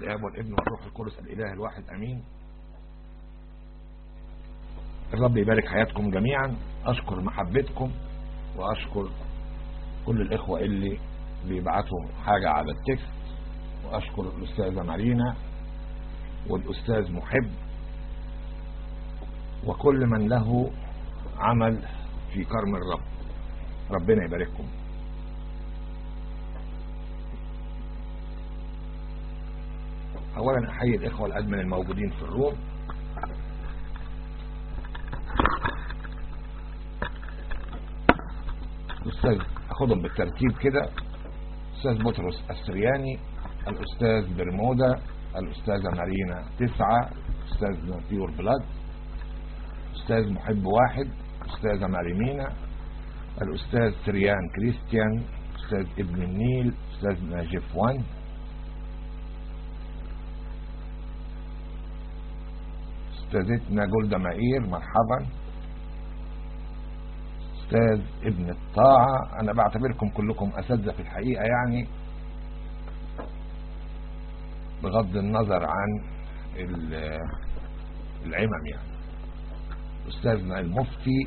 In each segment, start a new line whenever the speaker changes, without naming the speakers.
الآب والابن والروح القدس الإله الواحد أمين الرب يبارك حياتكم جميعا أشكر محبتكم وأشكر كل الإخوة اللي بيبعتوا حاجة على التكست وأشكر الأستاذة مارينا والأستاذ محب وكل من له عمل في كرم الرب ربنا يبارككم اولا احيي الاخوة الادمن الموجودين في الروم الاستاذ اخدهم بالترتيب كده الاستاذ بطرس السرياني الاستاذ برمودا الاستاذة مارينا تسعة الاستاذ بيور بلاد الاستاذ محب واحد الاستاذة ماريمينا الاستاذ سريان كريستيان الاستاذ ابن النيل الاستاذ ناجف وان استاذتنا جولدا مائير مرحبا استاذ ابن الطاعة انا بعتبركم كلكم اساتذة في الحقيقة يعني بغض النظر عن العمم يعني استاذنا المفتي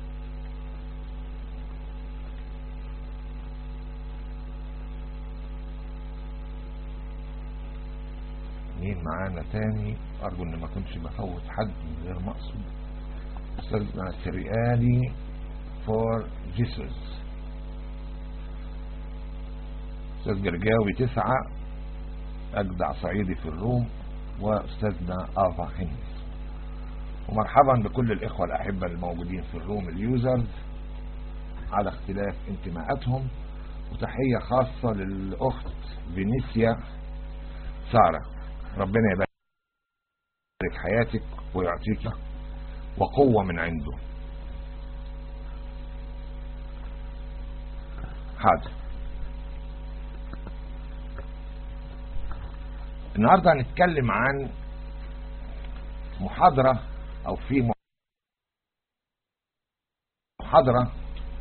مين معانا تاني ارجو ان ما كنتش بفوت حد من غير مقصود استاذنا سريالي فور جيسوس استاذ جرجاوي تسعة اجدع صعيدي في الروم واستاذنا افا خنس ومرحبا بكل الاخوة الاحبة الموجودين في الروم اليوزرز على اختلاف انتماءاتهم وتحية خاصة للاخت فينيسيا سارة ربنا يبارك حياتك ويعطيك وقوة من عنده حاضر النهاردة هنتكلم عن محاضرة او في محاضرة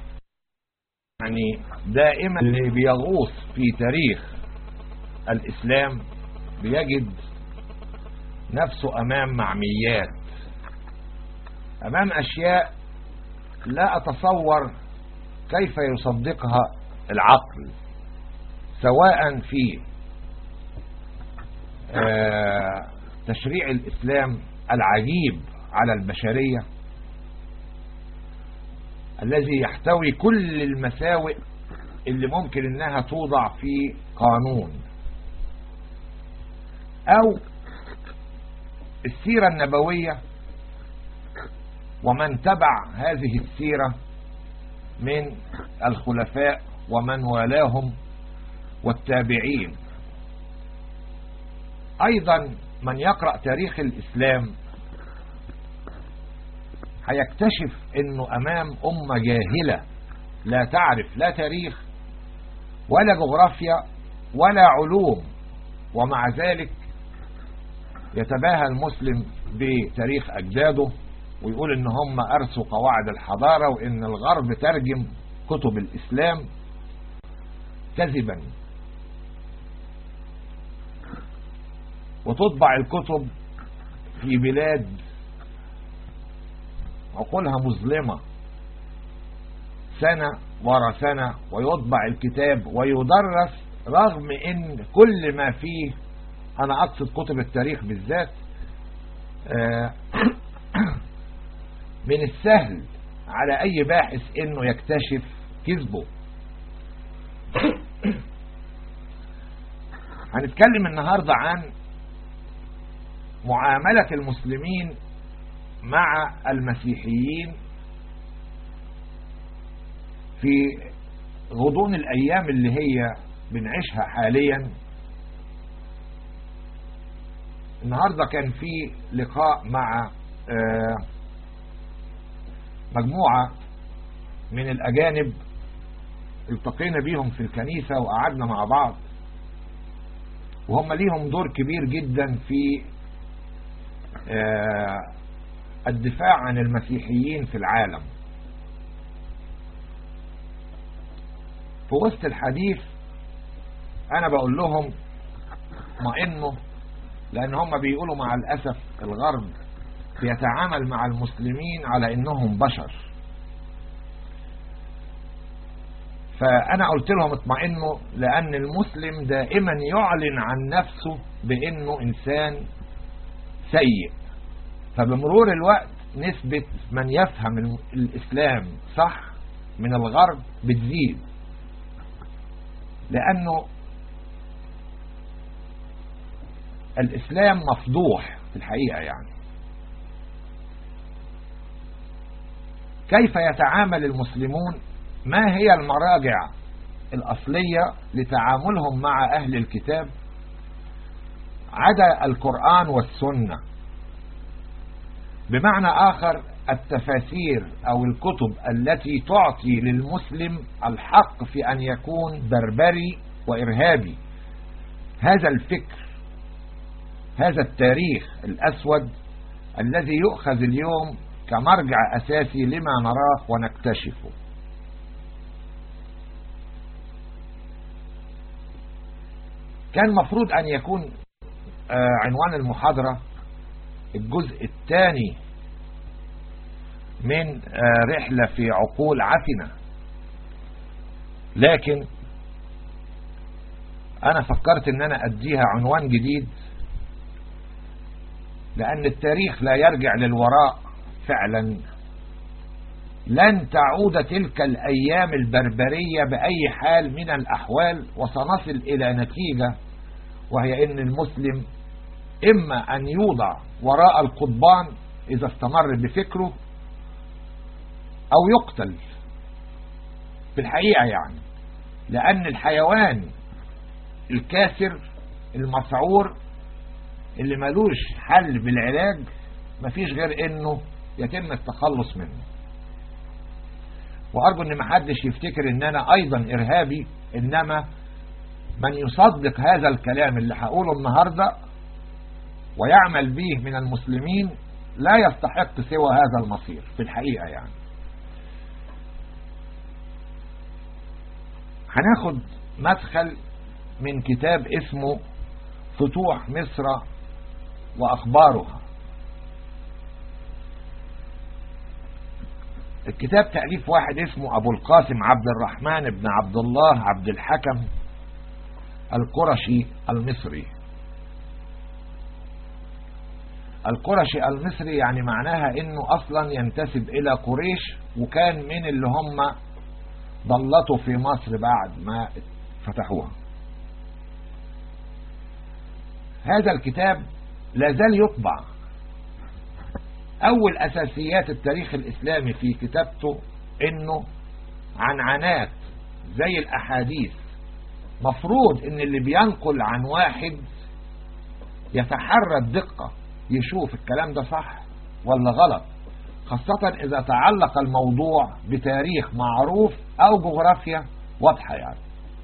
يعني دائما اللي بيغوص في تاريخ الاسلام بيجد نفسه امام معميات امام اشياء لا اتصور كيف يصدقها العقل سواء في تشريع الاسلام العجيب على البشرية الذي يحتوي كل المساوئ اللي ممكن انها توضع في قانون او السيرة النبوية ومن تبع هذه السيرة من الخلفاء ومن والاهم والتابعين ايضا من يقرأ تاريخ الاسلام هيكتشف انه امام امة جاهلة لا تعرف لا تاريخ ولا جغرافيا ولا علوم ومع ذلك يتباهى المسلم بتاريخ اجداده ويقول ان هم ارسوا قواعد الحضارة وان الغرب ترجم كتب الاسلام كذبا وتطبع الكتب في بلاد عقولها مظلمة سنة ورا سنة ويطبع الكتاب ويدرس رغم ان كل ما فيه انا اقصد كتب التاريخ بالذات من السهل على اي باحث انه يكتشف كذبه هنتكلم النهاردة عن معاملة المسلمين مع المسيحيين في غضون الايام اللي هي بنعيشها حاليا النهاردة كان في لقاء مع مجموعة من الاجانب التقينا بيهم في الكنيسة وقعدنا مع بعض وهم ليهم دور كبير جدا في الدفاع عن المسيحيين في العالم في وسط الحديث انا بقول لهم ما انه لأن هم بيقولوا مع الأسف الغرب بيتعامل مع المسلمين على إنهم بشر فأنا قلت لهم اطمئنوا لأن المسلم دائما يعلن عن نفسه بأنه إنسان سيء فبمرور الوقت نسبة من يفهم الإسلام صح من الغرب بتزيد لأنه الإسلام مفضوح في الحقيقة يعني كيف يتعامل المسلمون ما هي المراجع الأصلية لتعاملهم مع أهل الكتاب عدا القرآن والسنة بمعنى آخر التفاسير أو الكتب التي تعطي للمسلم الحق في أن يكون بربري وإرهابي هذا الفكر هذا التاريخ الأسود الذي يؤخذ اليوم كمرجع أساسي لما نراه ونكتشفه كان مفروض أن يكون عنوان المحاضرة الجزء الثاني من رحلة في عقول عفنة لكن أنا فكرت أن أنا أديها عنوان جديد لأن التاريخ لا يرجع للوراء فعلا لن تعود تلك الأيام البربرية بأي حال من الأحوال وسنصل إلى نتيجة وهي أن المسلم إما أن يوضع وراء القضبان إذا استمر بفكره أو يقتل في الحقيقة يعني لأن الحيوان الكاسر المسعور اللي ملوش حل بالعلاج مفيش غير انه يتم التخلص منه وارجو ان محدش يفتكر ان انا ايضا ارهابي انما من يصدق هذا الكلام اللي هقوله النهاردة ويعمل به من المسلمين لا يستحق سوى هذا المصير في الحقيقة يعني هناخد مدخل من كتاب اسمه فتوح مصر وأخبارها الكتاب تأليف واحد اسمه أبو القاسم عبد الرحمن بن عبد الله عبد الحكم القرشي المصري القرشي المصري يعني معناها انه اصلا ينتسب الى قريش وكان من اللي هم ضلتوا في مصر بعد ما فتحوها هذا الكتاب لا زال يطبع اول اساسيات التاريخ الاسلامي في كتابته انه عنعنات زي الاحاديث مفروض ان اللي بينقل عن واحد يتحرى الدقة يشوف الكلام ده صح ولا غلط خاصة اذا تعلق الموضوع بتاريخ معروف او جغرافيا واضحة يعني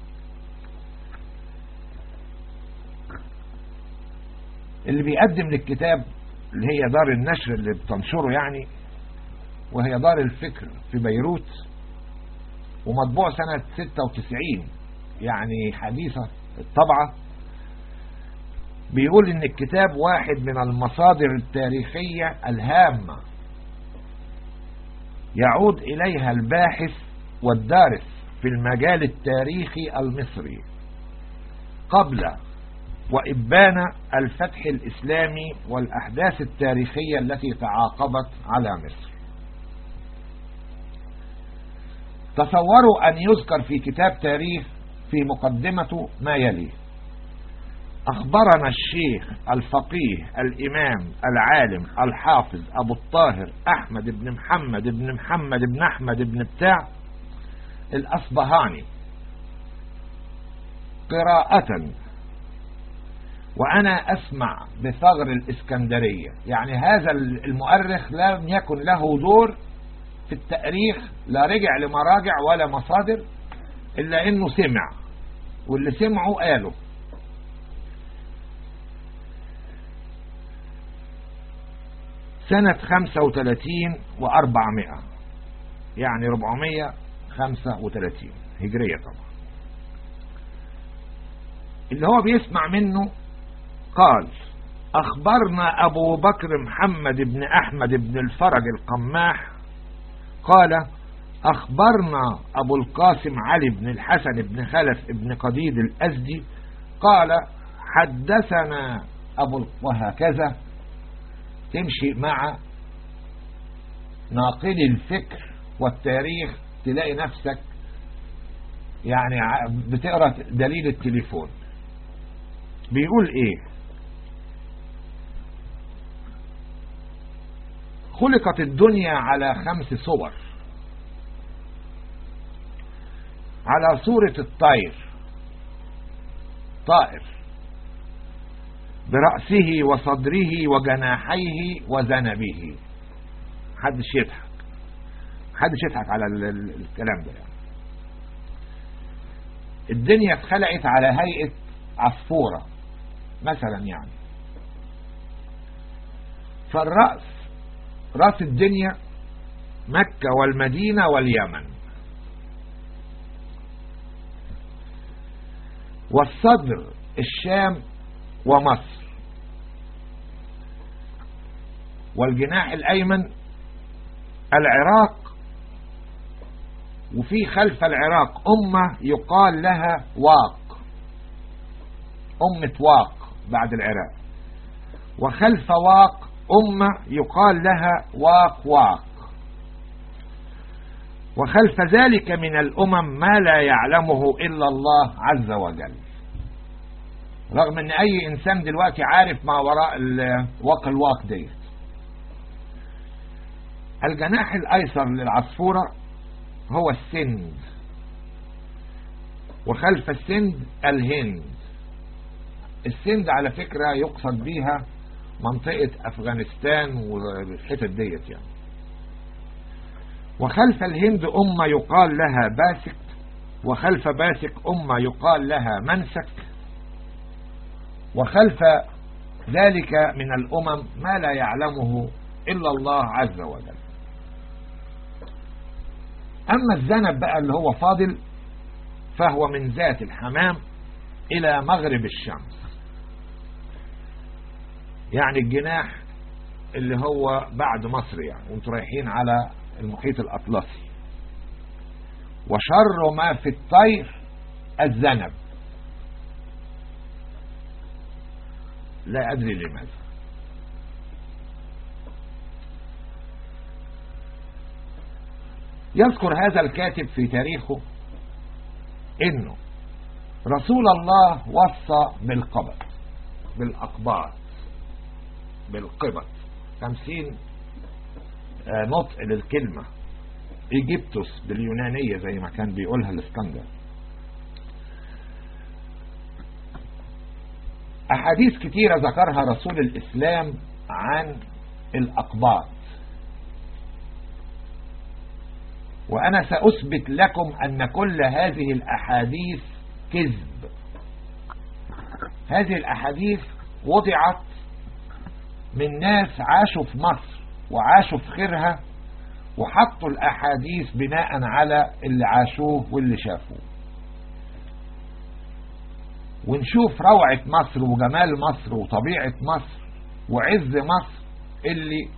اللي بيقدم للكتاب اللي هي دار النشر اللي بتنشره يعني وهي دار الفكر في بيروت ومطبوع سنة 96 يعني حديثة الطبعة بيقول ان الكتاب واحد من المصادر التاريخية الهامة يعود اليها الباحث والدارس في المجال التاريخي المصري قبل وإبان الفتح الإسلامي والأحداث التاريخية التي تعاقبت على مصر تصوروا أن يذكر في كتاب تاريخ في مقدمته ما يلي أخبرنا الشيخ الفقيه الإمام العالم الحافظ أبو الطاهر أحمد بن محمد بن محمد بن أحمد بن بتاع الأصبهاني قراءة وأنا أسمع بثغر الإسكندرية يعني هذا المؤرخ لم يكن له دور في التأريخ لا رجع لمراجع ولا مصادر إلا إنه سمع واللي سمعوا قالوا سنة خمسة وثلاثين وأربعمائة يعني ربعمية خمسة وثلاثين هجرية طبعا اللي هو بيسمع منه قال أخبرنا أبو بكر محمد بن أحمد بن الفرج القماح قال أخبرنا أبو القاسم علي بن الحسن بن خلف بن قديد الأزدي قال حدثنا أبو وهكذا تمشي مع ناقل الفكر والتاريخ تلاقي نفسك يعني بتقرأ دليل التليفون بيقول ايه خلقت الدنيا على خمس صور على صورة الطير طائر برأسه وصدره وجناحيه وذنبه حدش يضحك حدش يضحك على الكلام ده يعني. الدنيا اتخلقت على هيئة عصفورة مثلا يعني فالرأس رأس الدنيا مكة والمدينة واليمن والصدر الشام ومصر والجناح الأيمن العراق وفي خلف العراق أمة يقال لها واق أمة واق بعد العراق وخلف واق أمة يقال لها واق واق وخلف ذلك من الأمم ما لا يعلمه إلا الله عز وجل رغم ان اي انسان دلوقتي عارف ما وراء واق الواق ديت الجناح الايسر للعصفورة هو السند وخلف السند الهند السند على فكرة يقصد بيها منطقة افغانستان والحتت ديت يعني وخلف الهند أمة يقال لها باسك وخلف باسك أمة يقال لها منسك وخلف ذلك من الأمم ما لا يعلمه إلا الله عز وجل أما الذنب بقى اللي هو فاضل فهو من ذات الحمام إلى مغرب الشمس يعني الجناح اللي هو بعد مصر يعني وانتوا رايحين على المحيط الأطلسي وشر ما في الطير الذنب لا أدري لماذا يذكر هذا الكاتب في تاريخه انه رسول الله وصى بالقبض بالأقباط بالقبط خمسين نطق للكلمة ايجيبتوس باليونانية زي ما كان بيقولها الاسكندر أحاديث كتيرة ذكرها رسول الإسلام عن الأقباط وأنا سأثبت لكم أن كل هذه الأحاديث كذب هذه الأحاديث وضعت من ناس عاشوا في مصر وعاشوا في خيرها وحطوا الأحاديث بناء على اللي عاشوه واللي شافوه ونشوف روعة مصر وجمال مصر وطبيعة مصر وعز مصر اللي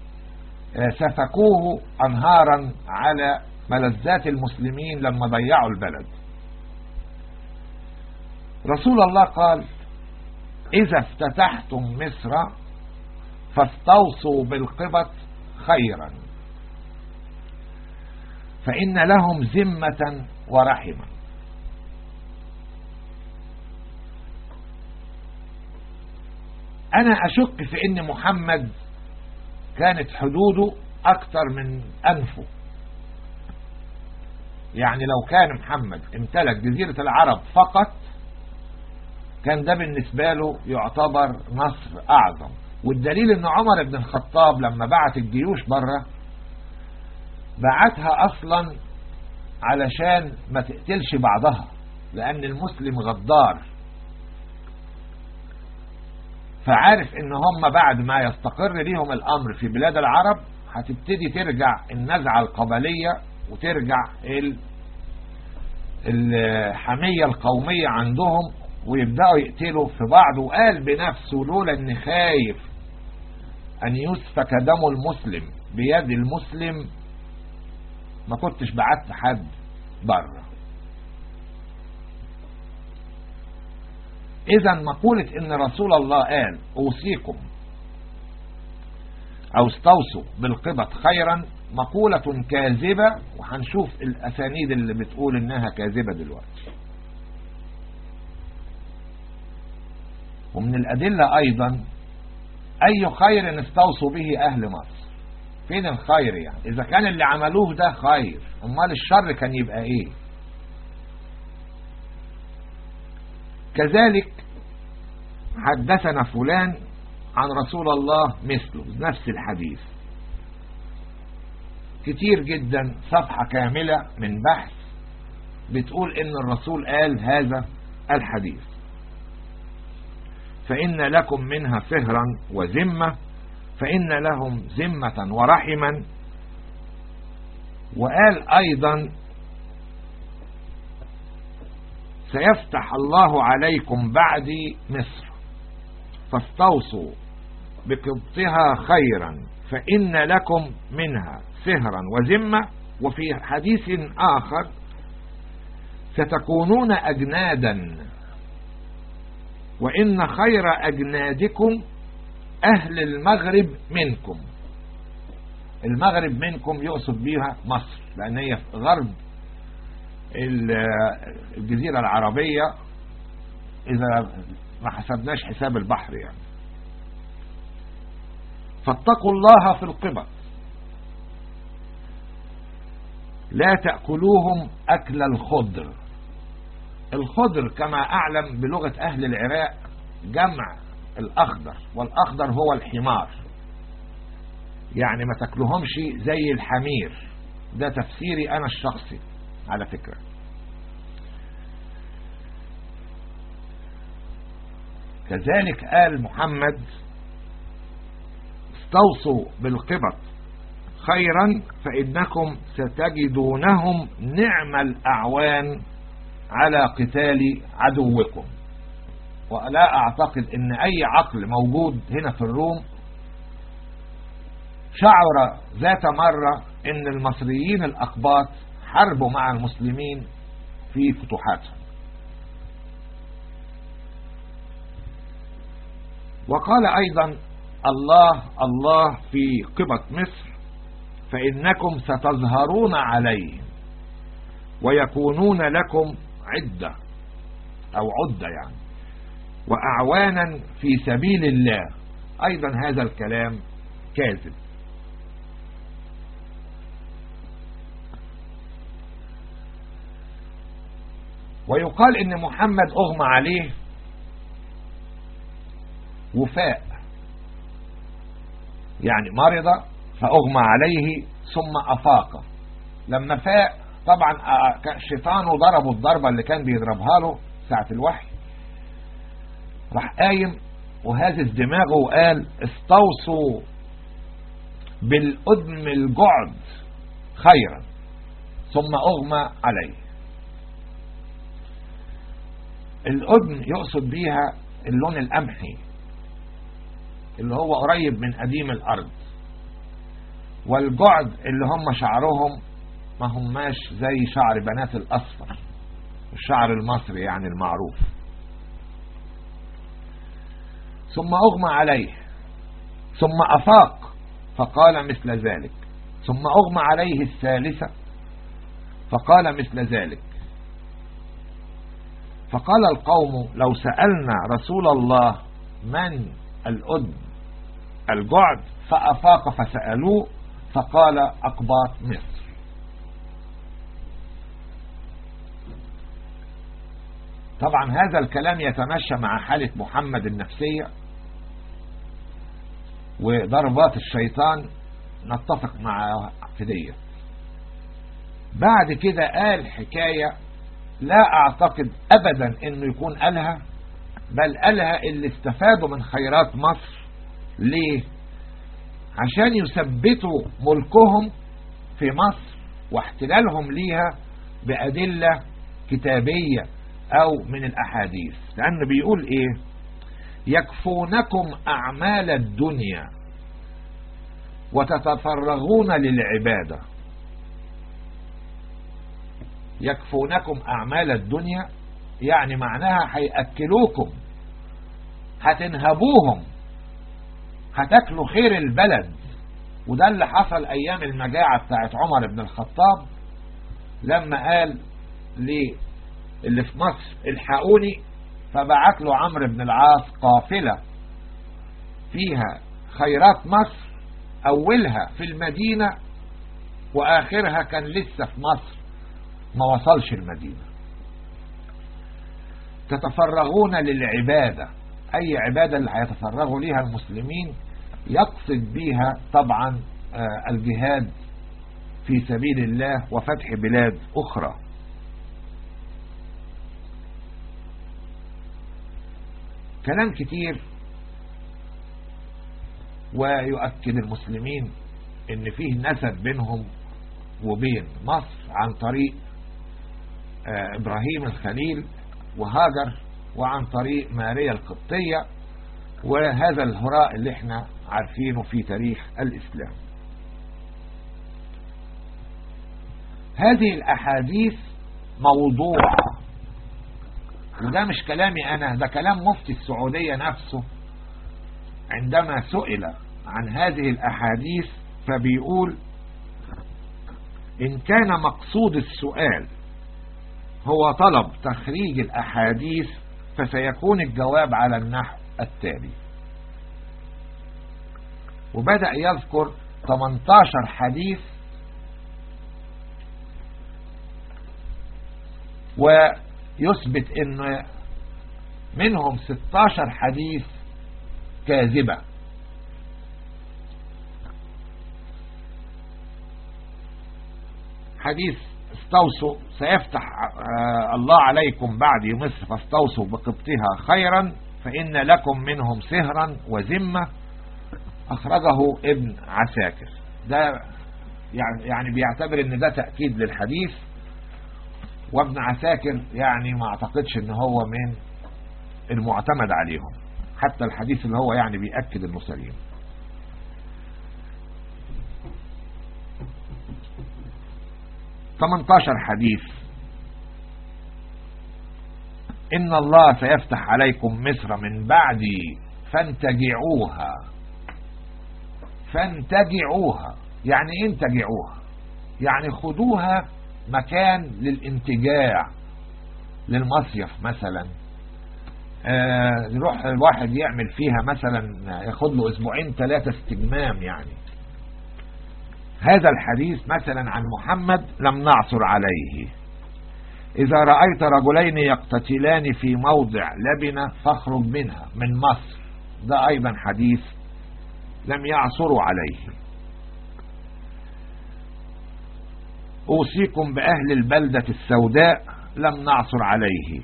سفكوه أنهارا على ملذات المسلمين لما ضيعوا البلد رسول الله قال إذا افتتحتم مصر فاستوصوا بالقبط خيرا فإن لهم ذمة ورحمة أنا أشك في أن محمد كانت حدوده أكثر من أنفه يعني لو كان محمد امتلك جزيرة العرب فقط كان ده بالنسبة له يعتبر نصر أعظم والدليل ان عمر بن الخطاب لما بعت الجيوش بره بعتها اصلا علشان ما تقتلش بعضها لان المسلم غدار فعارف ان هم بعد ما يستقر ليهم الامر في بلاد العرب هتبتدي ترجع النزعة القبلية وترجع الحمية القومية عندهم ويبدأوا يقتلوا في بعض وقال بنفسه لولا ان خايف ان يسفك دم المسلم بيد المسلم ما كنتش بعت حد بره اذا مقولة ان رسول الله قال اوصيكم او استوصوا بالقبط خيرا مقولة كاذبة وهنشوف الاسانيد اللي بتقول انها كاذبة دلوقتي ومن الادلة ايضا اي خير استوصوا به اهل مصر فين الخير يعني اذا كان اللي عملوه ده خير امال الشر كان يبقى ايه كذلك حدثنا فلان عن رسول الله مثله نفس الحديث كتير جدا صفحة كاملة من بحث بتقول ان الرسول قال هذا الحديث فإن لكم منها فهرا وذمة فإن لهم ذمة ورحما وقال أيضا سيفتح الله عليكم بعدي مصر فاستوصوا بقبطها خيرا فإن لكم منها سهرا وذمة وفي حديث آخر ستكونون أجنادا وإن خير أجنادكم أهل المغرب منكم المغرب منكم يقصد بها مصر لأن هي في غرب الجزيرة العربية إذا ما حسبناش حساب البحر يعني فاتقوا الله في القبط لا تأكلوهم أكل الخضر الخضر كما أعلم بلغة أهل العراق جمع الأخضر والأخضر هو الحمار يعني ما تاكلهمش زي الحمير ده تفسيري أنا الشخصي على فكرة كذلك قال محمد استوصوا بالقبط خيرا فإنكم ستجدونهم نعم الأعوان على قتال عدوكم ولا أعتقد أن أي عقل موجود هنا في الروم شعر ذات مرة أن المصريين الأقباط حربوا مع المسلمين في فتوحاتهم وقال أيضا الله الله في قبط مصر فإنكم ستظهرون عليهم ويكونون لكم عدة أو عدة يعني وأعوانا في سبيل الله أيضا هذا الكلام كاذب ويقال ان محمد اغمى عليه وفاء يعني مرض فاغمى عليه ثم افاق لما فاق طبعا شيطانه ضربه الضربة اللي كان بيضربها له ساعة الوحي راح قايم وهازز دماغه وقال استوصوا بالأدم الجعد خيرا ثم أغمى عليه الأدم يقصد بيها اللون القمحي اللي هو قريب من قديم الأرض والجعد اللي هم شعرهم ما هماش زي شعر بنات الأصفر الشعر المصري يعني المعروف ثم أغمى عليه ثم أفاق فقال مثل ذلك ثم أغمى عليه الثالثة فقال مثل ذلك فقال القوم لو سألنا رسول الله من الأد الجعد فأفاق فسألوه فقال أقباط مصر طبعا هذا الكلام يتمشى مع حالة محمد النفسية وضربات الشيطان نتفق مع فدية بعد كده قال حكاية لا اعتقد ابدا انه يكون قالها بل قالها اللي استفادوا من خيرات مصر ليه عشان يثبتوا ملكهم في مصر واحتلالهم ليها بأدلة كتابية او من الاحاديث لان بيقول ايه يكفونكم اعمال الدنيا وتتفرغون للعبادة يكفونكم اعمال الدنيا يعني معناها هيأكلوكم هتنهبوهم هتاكلوا خير البلد وده اللي حصل ايام المجاعة بتاعت عمر بن الخطاب لما قال ليه اللي في مصر الحقوني فبعت له عمرو بن العاص قافلة فيها خيرات مصر أولها في المدينة وآخرها كان لسه في مصر ما وصلش المدينة تتفرغون للعبادة أي عبادة اللي هيتفرغوا ليها المسلمين يقصد بيها طبعا الجهاد في سبيل الله وفتح بلاد أخرى كلام كتير ويؤكد المسلمين ان فيه نسب بينهم وبين مصر عن طريق ابراهيم الخليل وهاجر وعن طريق ماريا القبطية وهذا الهراء اللي احنا عارفينه في تاريخ الاسلام هذه الاحاديث موضوعة وده مش كلامي انا ده كلام مفتي السعودية نفسه عندما سئل عن هذه الاحاديث فبيقول ان كان مقصود السؤال هو طلب تخريج الاحاديث فسيكون الجواب على النحو التالي وبدأ يذكر 18 حديث ويثبت ان منهم 16 حديث كاذبة حديث استوصوا سيفتح الله عليكم بعد مصر فاستوصوا بقبطها خيرا فإن لكم منهم سهرا وذمة أخرجه ابن عساكر ده يعني, يعني بيعتبر ان ده تأكيد للحديث وابن عساكر يعني ما اعتقدش ان هو من المعتمد عليهم حتى الحديث اللي هو يعني بيأكد انه سليم تمنتاشر حديث إن الله سيفتح عليكم مصر من بعدي فانتجعوها فانتجعوها يعني ايه انتجعوها يعني خدوها مكان للانتجاع للمصيف مثلا آه يروح الواحد يعمل فيها مثلا ياخد له اسبوعين ثلاثة استجمام يعني هذا الحديث مثلا عن محمد لم نعثر عليه إذا رأيت رجلين يقتتلان في موضع لبنة فاخرج منها من مصر ده أيضا حديث لم يعثروا عليه أوصيكم بأهل البلدة السوداء لم نعثر عليه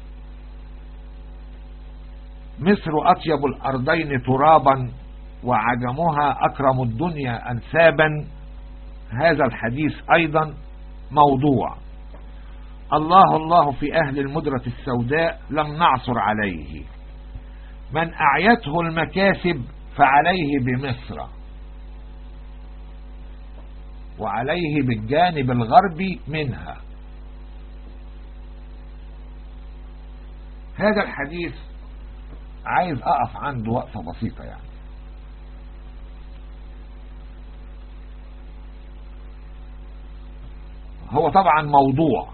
مصر أطيب الأرضين ترابا وعجمها أكرم الدنيا أنسابا هذا الحديث أيضا موضوع الله الله في أهل المدرة السوداء لم نعثر عليه من أعيته المكاسب فعليه بمصر وعليه بالجانب الغربي منها هذا الحديث عايز أقف عنده وقفة بسيطة يعني هو طبعا موضوع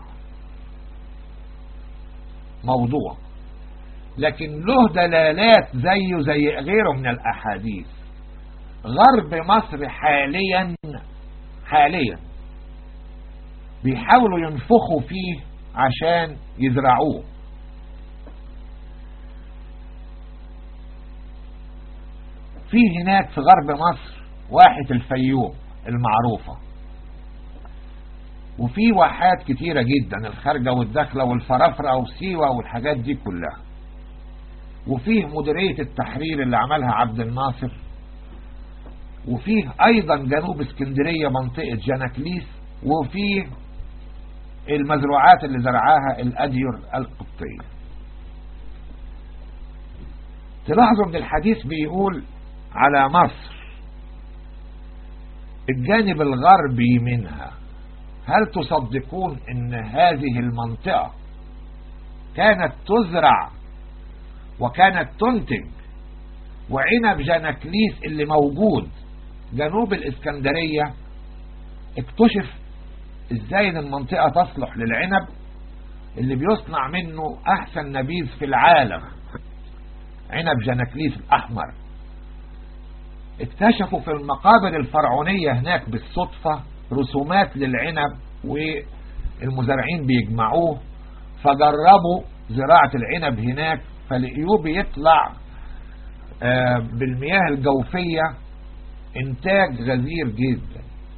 موضوع لكن له دلالات زيه زي غيره من الأحاديث غرب مصر حاليا حاليا بيحاولوا ينفخوا فيه عشان يزرعوه في هناك في غرب مصر واحة الفيوم المعروفة وفي واحات كتيرة جدا الخارجة والداخلة والفرافرة وسيوة والحاجات دي كلها وفيه مديرية التحرير اللي عملها عبد الناصر وفيه ايضا جنوب اسكندرية منطقة جناكليس وفيه المزروعات اللي زرعاها الأدير القبطية تلاحظوا ان الحديث بيقول على مصر الجانب الغربي منها هل تصدقون ان هذه المنطقة كانت تزرع وكانت تنتج وعنب جنكليس اللي موجود جنوب الاسكندرية اكتشف ازاي ان المنطقة تصلح للعنب اللي بيصنع منه احسن نبيذ في العالم عنب جنكليس الاحمر اكتشفوا في المقابر الفرعونية هناك بالصدفة رسومات للعنب والمزارعين بيجمعوه فجربوا زراعة العنب هناك فلقيوه بيطلع بالمياه الجوفية انتاج غزير جدا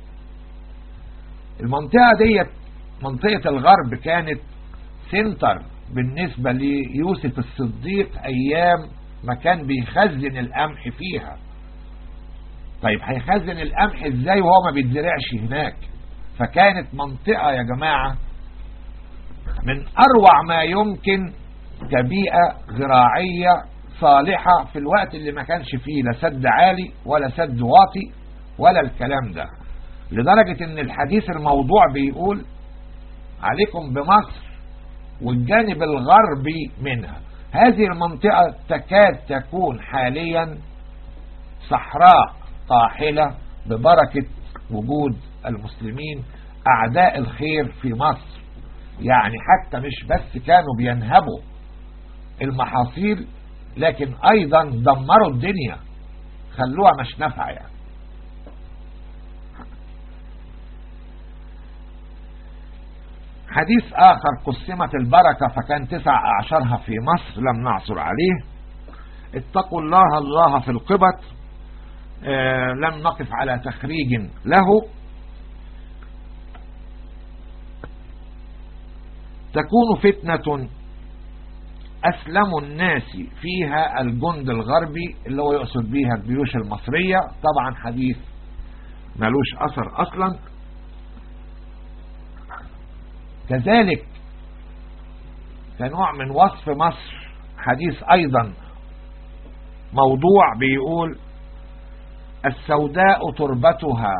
المنطقة ديت منطقة الغرب كانت سنتر بالنسبة ليوسف الصديق ايام ما كان بيخزن القمح فيها طيب هيخزن القمح ازاي وهو ما بيتزرعش هناك فكانت منطقة يا جماعة من اروع ما يمكن كبيئة زراعية صالحة في الوقت اللي ما كانش فيه لا سد عالي ولا سد واطي ولا الكلام ده لدرجة ان الحديث الموضوع بيقول عليكم بمصر والجانب الغربي منها هذه المنطقة تكاد تكون حاليا صحراء طاحلة ببركة وجود المسلمين أعداء الخير في مصر يعني حتى مش بس كانوا بينهبوا المحاصيل لكن أيضا دمروا الدنيا خلوها مش نافعة يعني حديث آخر قسمت البركة فكان تسع أعشرها في مصر لم نعثر عليه اتقوا الله الله في القبط آه لم نقف على تخريج له تكون فتنة أسلم الناس فيها الجند الغربي اللي هو يقصد بيها الجيوش المصرية طبعا حديث ملوش أثر أصلا كذلك كنوع من وصف مصر حديث أيضا موضوع بيقول السوداء تربتها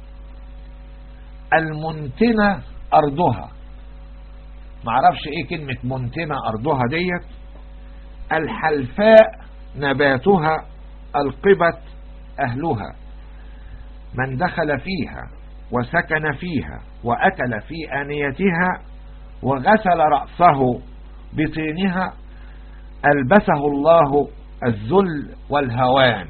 المنتنة أرضها معرفش ايه كلمة منتنة أرضها ديت الحلفاء نباتها القبت أهلها من دخل فيها وسكن فيها وأكل في آنيتها وغسل رأسه بطينها ألبسه الله الذل والهوان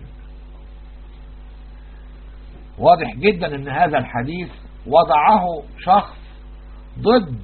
واضح جدا ان هذا الحديث وضعه شخص ضد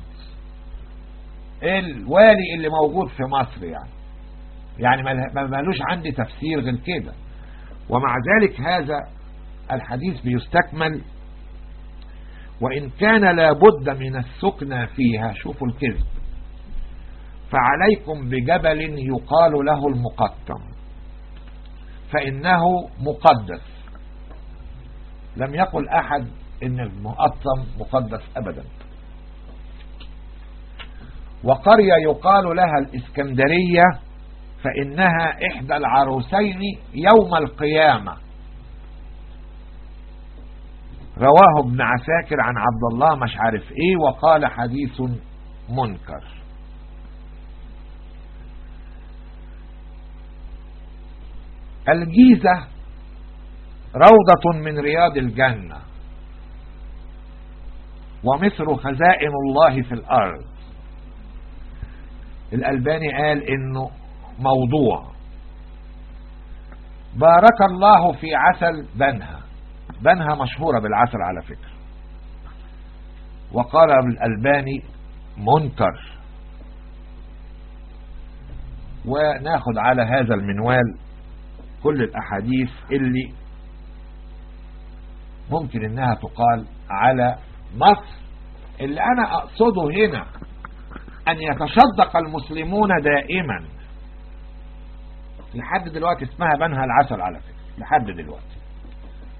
الوالي اللي موجود في مصر يعني يعني ما مالوش عندي تفسير غير كده ومع ذلك هذا الحديث بيستكمل وإن كان لابد من السكنى فيها شوفوا الكذب فعليكم بجبل يقال له المقطم فإنه مقدس لم يقل أحد إن المقطم مقدس أبدا وقرية يقال لها الإسكندرية فإنها إحدى العروسين يوم القيامة رواه ابن عساكر عن عبد الله مش عارف ايه وقال حديث منكر الجيزة روضة من رياض الجنة ومصر خزائن الله في الأرض الألباني قال إنه موضوع بارك الله في عسل بنها بنها مشهورة بالعسل على فكرة وقال الألباني منكر وناخد على هذا المنوال كل الأحاديث اللي ممكن انها تقال على مصر اللي انا اقصده هنا ان يتشدق المسلمون دائما لحد دلوقتي اسمها بنها العسل على فكرة لحد دلوقتي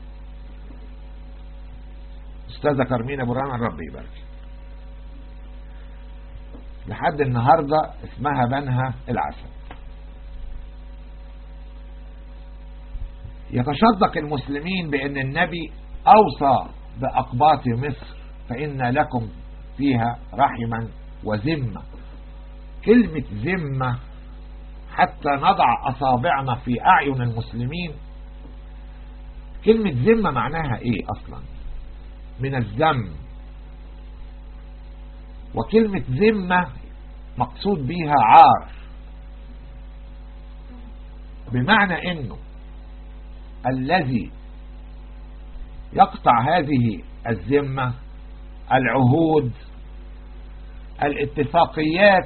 استاذة كرمين ابو رنا ربي يبارك لحد النهاردة اسمها بنها العسل يتشدق المسلمين بأن النبي أوصى بأقباط مصر فإن لكم فيها رحما وذمة كلمة ذمة حتى نضع أصابعنا في أعين المسلمين كلمة ذمة معناها إيه أصلا من الذم وكلمة ذمة مقصود بها عار بمعنى انه الذي يقطع هذه الذمة العهود الاتفاقيات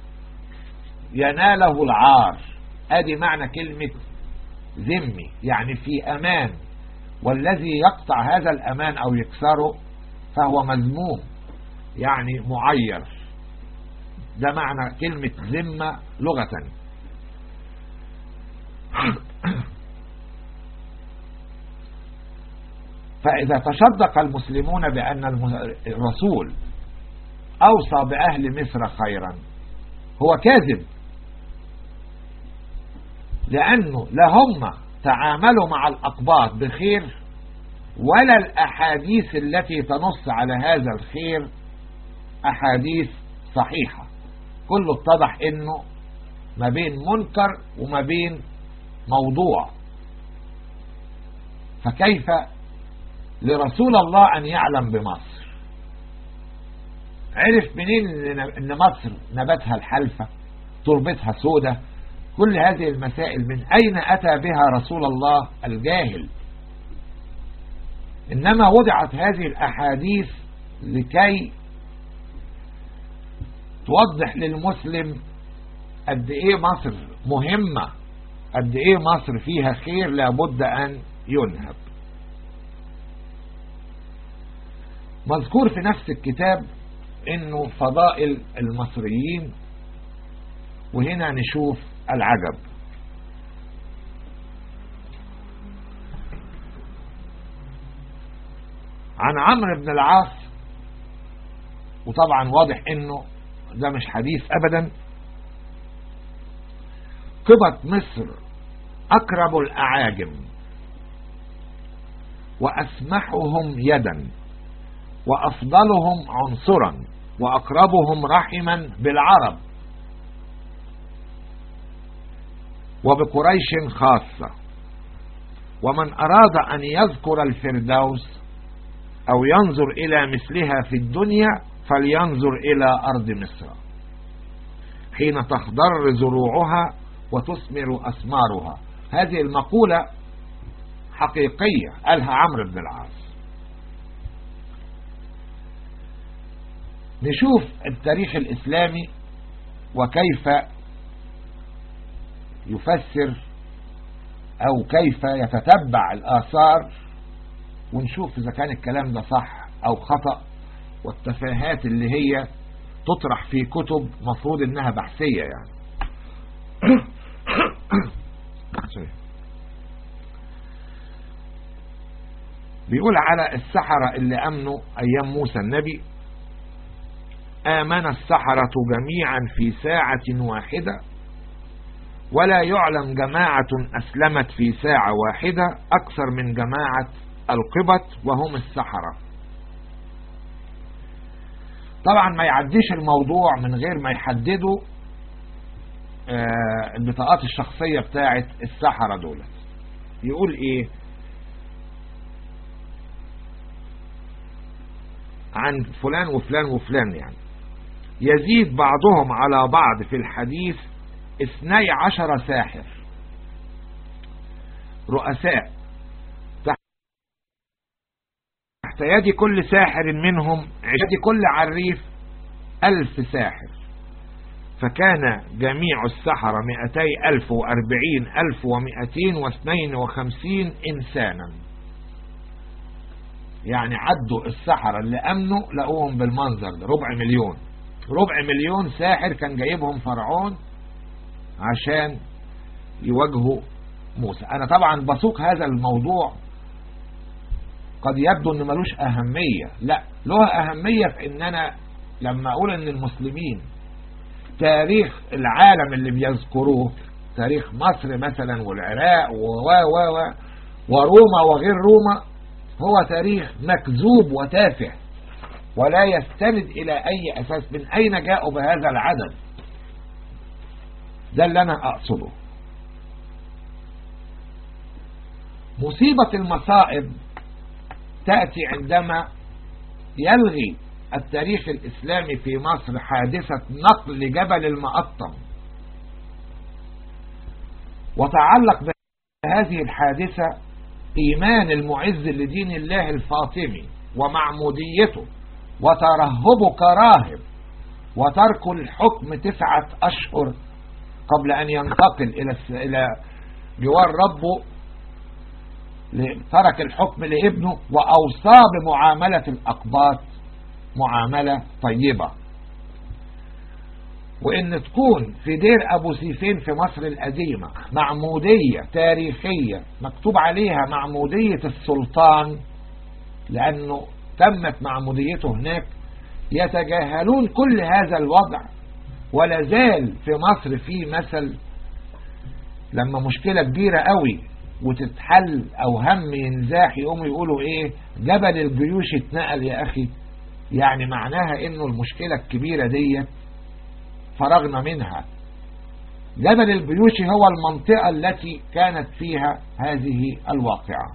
يناله العار ادي معنى كلمة ذمي يعني في امان والذي يقطع هذا الامان او يكسره فهو مذموم يعني معير ده معنى كلمة ذمة لغة فإذا تشدق المسلمون بأن الرسول أوصى بأهل مصر خيرا هو كاذب لأنه لا هم تعاملوا مع الأقباط بخير ولا الأحاديث التي تنص على هذا الخير أحاديث صحيحة كله اتضح انه ما بين منكر وما بين موضوع فكيف لرسول الله ان يعلم بمصر عرف منين ان مصر نباتها الحلفة تربتها سودة كل هذه المسائل من اين اتى بها رسول الله الجاهل انما وضعت هذه الاحاديث لكي توضح للمسلم قد ايه مصر مهمة قد ايه مصر فيها خير لابد ان ينهب مذكور في نفس الكتاب انه فضائل المصريين وهنا نشوف العجب عن عمرو بن العاص وطبعا واضح انه ده مش حديث ابدا قبط مصر اقرب الاعاجم واسمحهم يدا وافضلهم عنصرا واقربهم رحما بالعرب وبقريش خاصة ومن اراد ان يذكر الفردوس او ينظر الى مثلها في الدنيا فلينظر إلى أرض مصر حين تخضر زروعها وتثمر أثمارها هذه المقولة حقيقية قالها عمرو بن العاص نشوف التاريخ الإسلامي وكيف يفسر أو كيف يتتبع الآثار ونشوف إذا كان الكلام ده صح أو خطأ والتفاهات اللي هي تطرح في كتب مفروض انها بحثية يعني بيقول على السحرة اللي امنوا ايام موسى النبي امن السحرة جميعا في ساعة واحدة ولا يعلم جماعة اسلمت في ساعة واحدة اكثر من جماعة القبط وهم السحرة طبعا ما يعديش الموضوع من غير ما يحددوا آه البطاقات الشخصية بتاعت السحرة دولت يقول ايه عن فلان وفلان وفلان يعني يزيد بعضهم على بعض في الحديث اثني عشر ساحر رؤساء تحت يد كل ساحر منهم يد كل عريف ألف ساحر فكان جميع السحرة مئتي ألف وأربعين ألف ومئتين واثنين وخمسين إنسانا يعني عدوا السحرة اللي أمنوا لقوهم بالمنظر ده ربع مليون ربع مليون ساحر كان جايبهم فرعون عشان يواجهوا موسى أنا طبعا بسوق هذا الموضوع قد يبدو ان ملوش اهمية لا له اهمية في ان انا لما اقول ان المسلمين تاريخ العالم اللي بيذكروه تاريخ مصر مثلا والعراق و و و وروما وغير روما هو تاريخ مكذوب وتافه ولا يستند إلى أي أساس من أين جاءوا بهذا العدد ده اللي أنا أقصده مصيبة المصائب تأتي عندما يلغي التاريخ الإسلامي في مصر حادثة نقل جبل المقطم وتعلق بهذه الحادثة إيمان المعز لدين الله الفاطمي ومعموديته وترهبه كراهب وترك الحكم تسعة أشهر قبل أن ينتقل إلى إلى جوار ربه ترك الحكم لابنه وأوصى بمعاملة الأقباط معاملة طيبة وإن تكون في دير أبو سيفين في مصر القديمة معمودية تاريخية مكتوب عليها معمودية السلطان لأنه تمت معموديته هناك يتجاهلون كل هذا الوضع ولا زال في مصر في مثل لما مشكلة كبيرة قوي وتتحل او هم ينزاح يقوموا يقولوا ايه جبل الجيوش اتنقل يا اخي يعني معناها انه المشكلة الكبيرة دي فرغنا منها جبل الجيوش هو المنطقة التي كانت فيها هذه الواقعة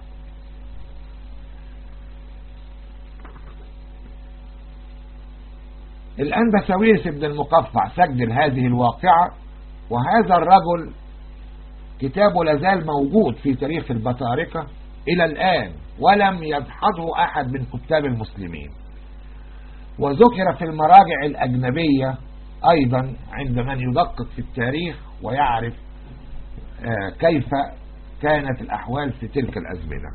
الآن بسويس بن المقفع سجل هذه الواقعة وهذا الرجل كتابه لازال موجود في تاريخ البطاركة إلى الآن ولم يدحضه أحد من كتاب المسلمين وذكر في المراجع الأجنبية أيضا عند من يدقق في التاريخ ويعرف كيف كانت الأحوال في تلك الأزمنة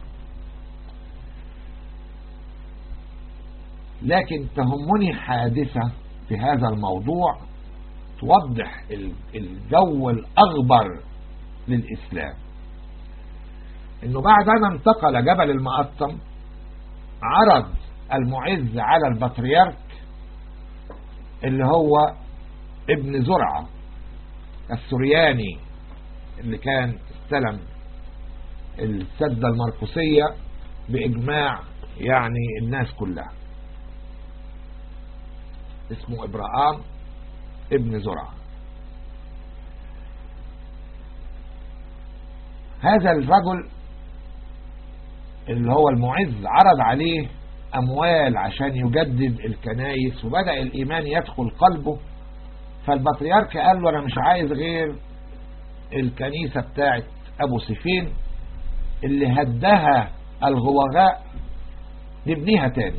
لكن تهمني حادثة في هذا الموضوع توضح الجو الأغبر للإسلام انه بعد ان انتقل جبل المقطم عرض المعز على البطريرك اللي هو ابن زرعة السرياني اللي كان استلم السدة المرقسية بإجماع يعني الناس كلها اسمه إبراهام ابن زرعه هذا الرجل اللي هو المعز عرض عليه أموال عشان يجدد الكنايس وبدأ الإيمان يدخل قلبه فالبطريرك قال له أنا مش عايز غير الكنيسة بتاعت أبو سفين اللي هدها الغوغاء نبنيها تاني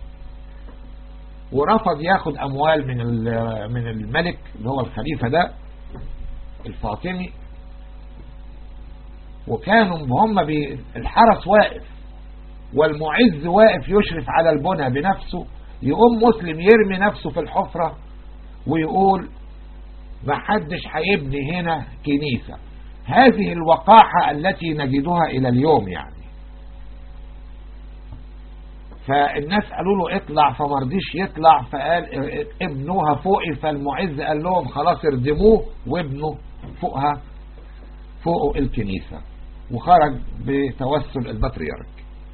ورفض ياخد أموال من من الملك اللي هو الخليفة ده الفاطمي وكانوا هم الحرس واقف والمعز واقف يشرف على البنى بنفسه يقوم مسلم يرمي نفسه في الحفرة ويقول ما حدش هيبني هنا كنيسة هذه الوقاحة التي نجدها إلى اليوم يعني فالناس قالوا له اطلع فمرضيش يطلع فقال ابنوها فوقي فالمعز قال لهم خلاص اردموه وابنوا فوقها فوق الكنيسة وخرج بتوسل البطريرك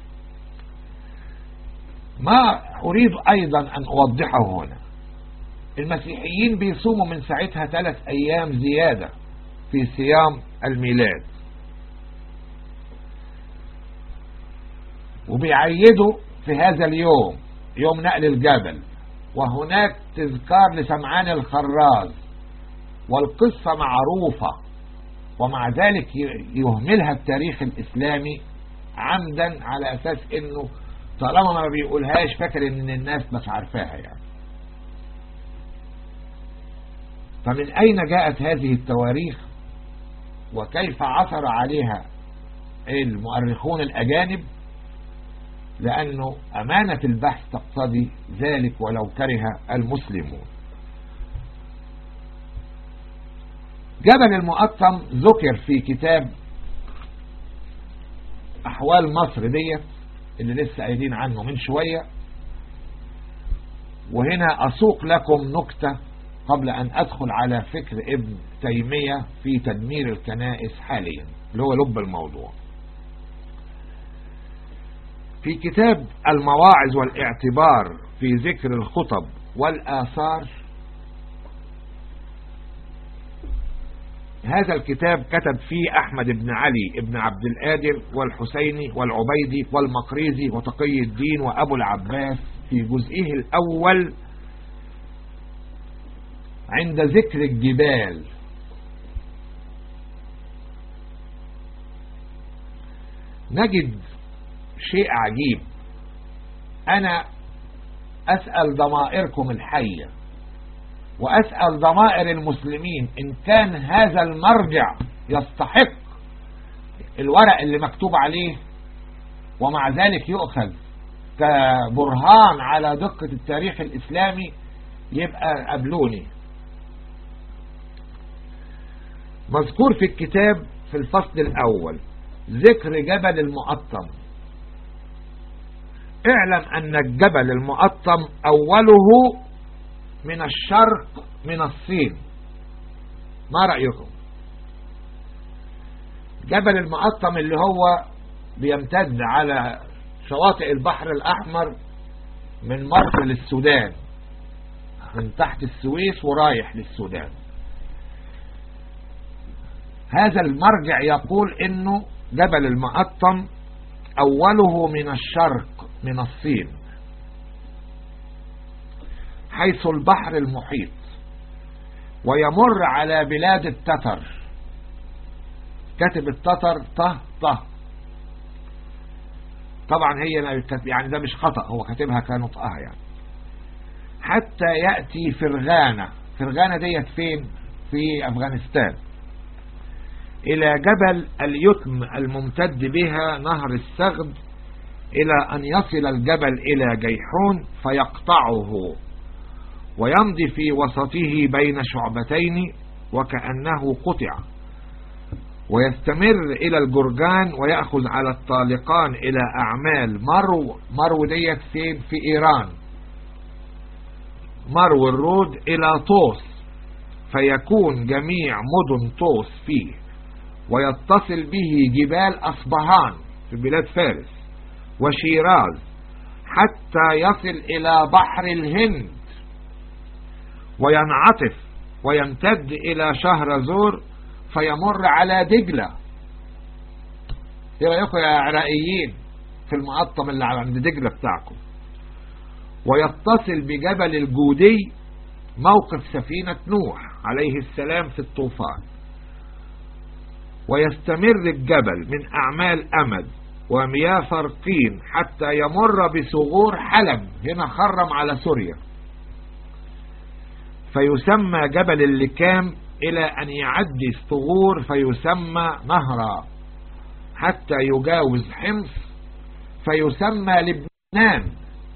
ما أريد أيضا أن أوضحه هنا المسيحيين بيصوموا من ساعتها ثلاث أيام زيادة في صيام الميلاد وبيعيدوا في هذا اليوم يوم نقل الجبل وهناك تذكار لسمعان الخراز والقصة معروفة ومع ذلك يهملها التاريخ الإسلامي عمدا على أساس أنه طالما ما بيقولهاش فاكر أن الناس مش عارفاها يعني فمن أين جاءت هذه التواريخ وكيف عثر عليها المؤرخون الأجانب لأنه أمانة البحث تقتضي ذلك ولو كره المسلمون جبل المقطم ذكر في كتاب أحوال مصر ديت اللي لسه قايلين عنه من شوية وهنا أسوق لكم نكتة قبل أن أدخل على فكر ابن تيمية في تدمير الكنائس حاليا اللي هو لب الموضوع في كتاب المواعظ والاعتبار في ذكر الخطب والآثار هذا الكتاب كتب فيه أحمد بن علي بن عبد القادر والحسيني والعبيدي والمقريزي وتقي الدين وأبو العباس في جزئه الأول عند ذكر الجبال نجد شيء عجيب أنا أسأل ضمائركم الحية وأسأل ضمائر المسلمين إن كان هذا المرجع يستحق الورق اللي مكتوب عليه ومع ذلك يؤخذ كبرهان على دقة التاريخ الإسلامي يبقى قبلوني مذكور في الكتاب في الفصل الأول ذكر جبل المقطم اعلم أن الجبل المقطم أوله من الشرق من الصين ما رأيكم جبل المقطم اللي هو بيمتد على شواطئ البحر الأحمر من مصر للسودان من تحت السويس ورايح للسودان هذا المرجع يقول انه جبل المقطم اوله من الشرق من الصين حيث البحر المحيط ويمر على بلاد التتر كاتب التتر طه طه طبعا هي يعني ده مش خطأ هو كاتبها كنطقها يعني حتى يأتي فرغانة فرغانة ديت فين في أفغانستان إلى جبل اليتم الممتد بها نهر السغد إلى أن يصل الجبل إلى جيحون فيقطعه ويمضي في وسطه بين شعبتين وكأنه قطع ويستمر إلى الجرجان ويأخذ على الطالقان إلى أعمال مرو مرو ديت فين في إيران مرو الرود إلى طوس فيكون جميع مدن طوس فيه ويتصل به جبال أصبهان في بلاد فارس وشيراز حتى يصل إلى بحر الهند وينعطف ويمتد إلى شهر زور فيمر على دجلة ايه رايكم يا عراقيين في المقطم اللي عند دجلة بتاعكم ويتصل بجبل الجودي موقف سفينة نوح عليه السلام في الطوفان ويستمر الجبل من أعمال أمد ومياه فرقين حتى يمر بصغور حلب هنا خرم على سوريا فيسمى جبل اللكام إلى أن يعدي الثغور فيسمى نهرا حتى يجاوز حمص فيسمى لبنان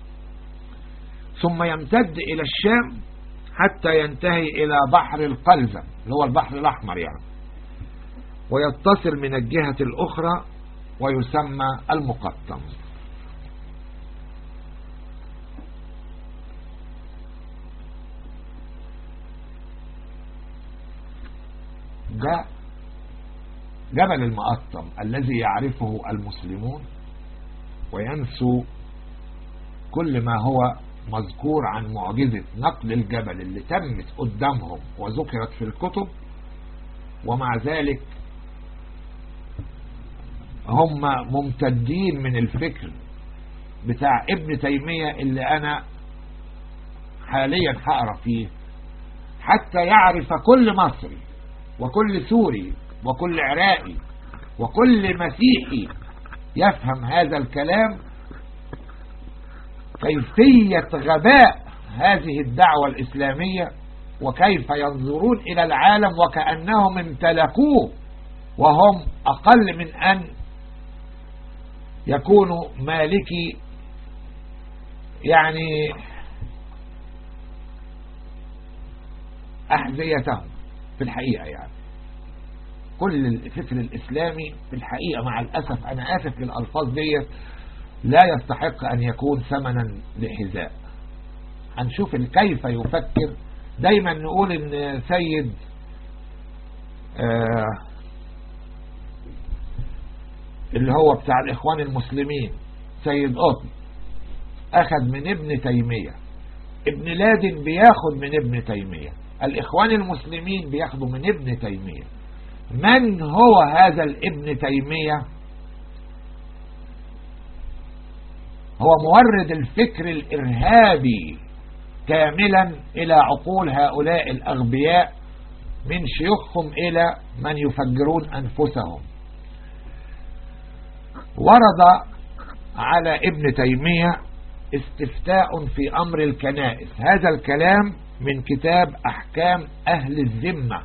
ثم يمتد إلى الشام حتى ينتهي إلى بحر القلزم اللي هو البحر الأحمر يعني ويتصل من الجهة الأخرى ويسمى المقطم ده جبل المقطم الذي يعرفه المسلمون وينسوا كل ما هو مذكور عن معجزة نقل الجبل اللي تمت قدامهم وذكرت في الكتب ومع ذلك هم ممتدين من الفكر بتاع ابن تيمية اللي انا حاليا هقرا فيه حتى يعرف كل مصري وكل سوري وكل عراقي وكل مسيحي يفهم هذا الكلام كيفية غباء هذه الدعوة الإسلامية وكيف ينظرون إلى العالم وكأنهم امتلكوه وهم أقل من أن يكونوا مالكي يعني أحذيتهم في الحقيقة يعني كل الفكر الإسلامي في الحقيقة مع الأسف أنا آسف للألفاظ ديت لا يستحق أن يكون ثمنا لحذاء هنشوف كيف يفكر دايما نقول ان سيد آه اللي هو بتاع الاخوان المسلمين سيد قطب اخذ من ابن تيمية ابن لادن بياخد من ابن تيمية الاخوان المسلمين بياخدوا من ابن تيمية من هو هذا الابن تيمية هو مورد الفكر الارهابي كاملا الى عقول هؤلاء الاغبياء من شيوخهم الى من يفجرون انفسهم ورد على ابن تيمية استفتاء في أمر الكنائس هذا الكلام من كتاب أحكام أهل الذمة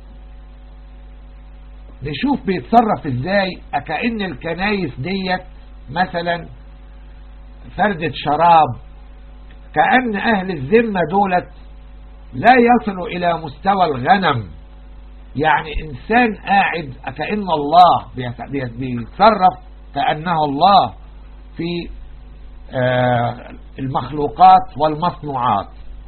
نشوف بيتصرف ازاي أكأن الكنايس ديت مثلا فردة شراب كأن أهل الذمة دولت لا يصلوا إلى مستوى الغنم يعني إنسان قاعد كأن الله بيتصرف كأنه الله في المخلوقات والمصنوعات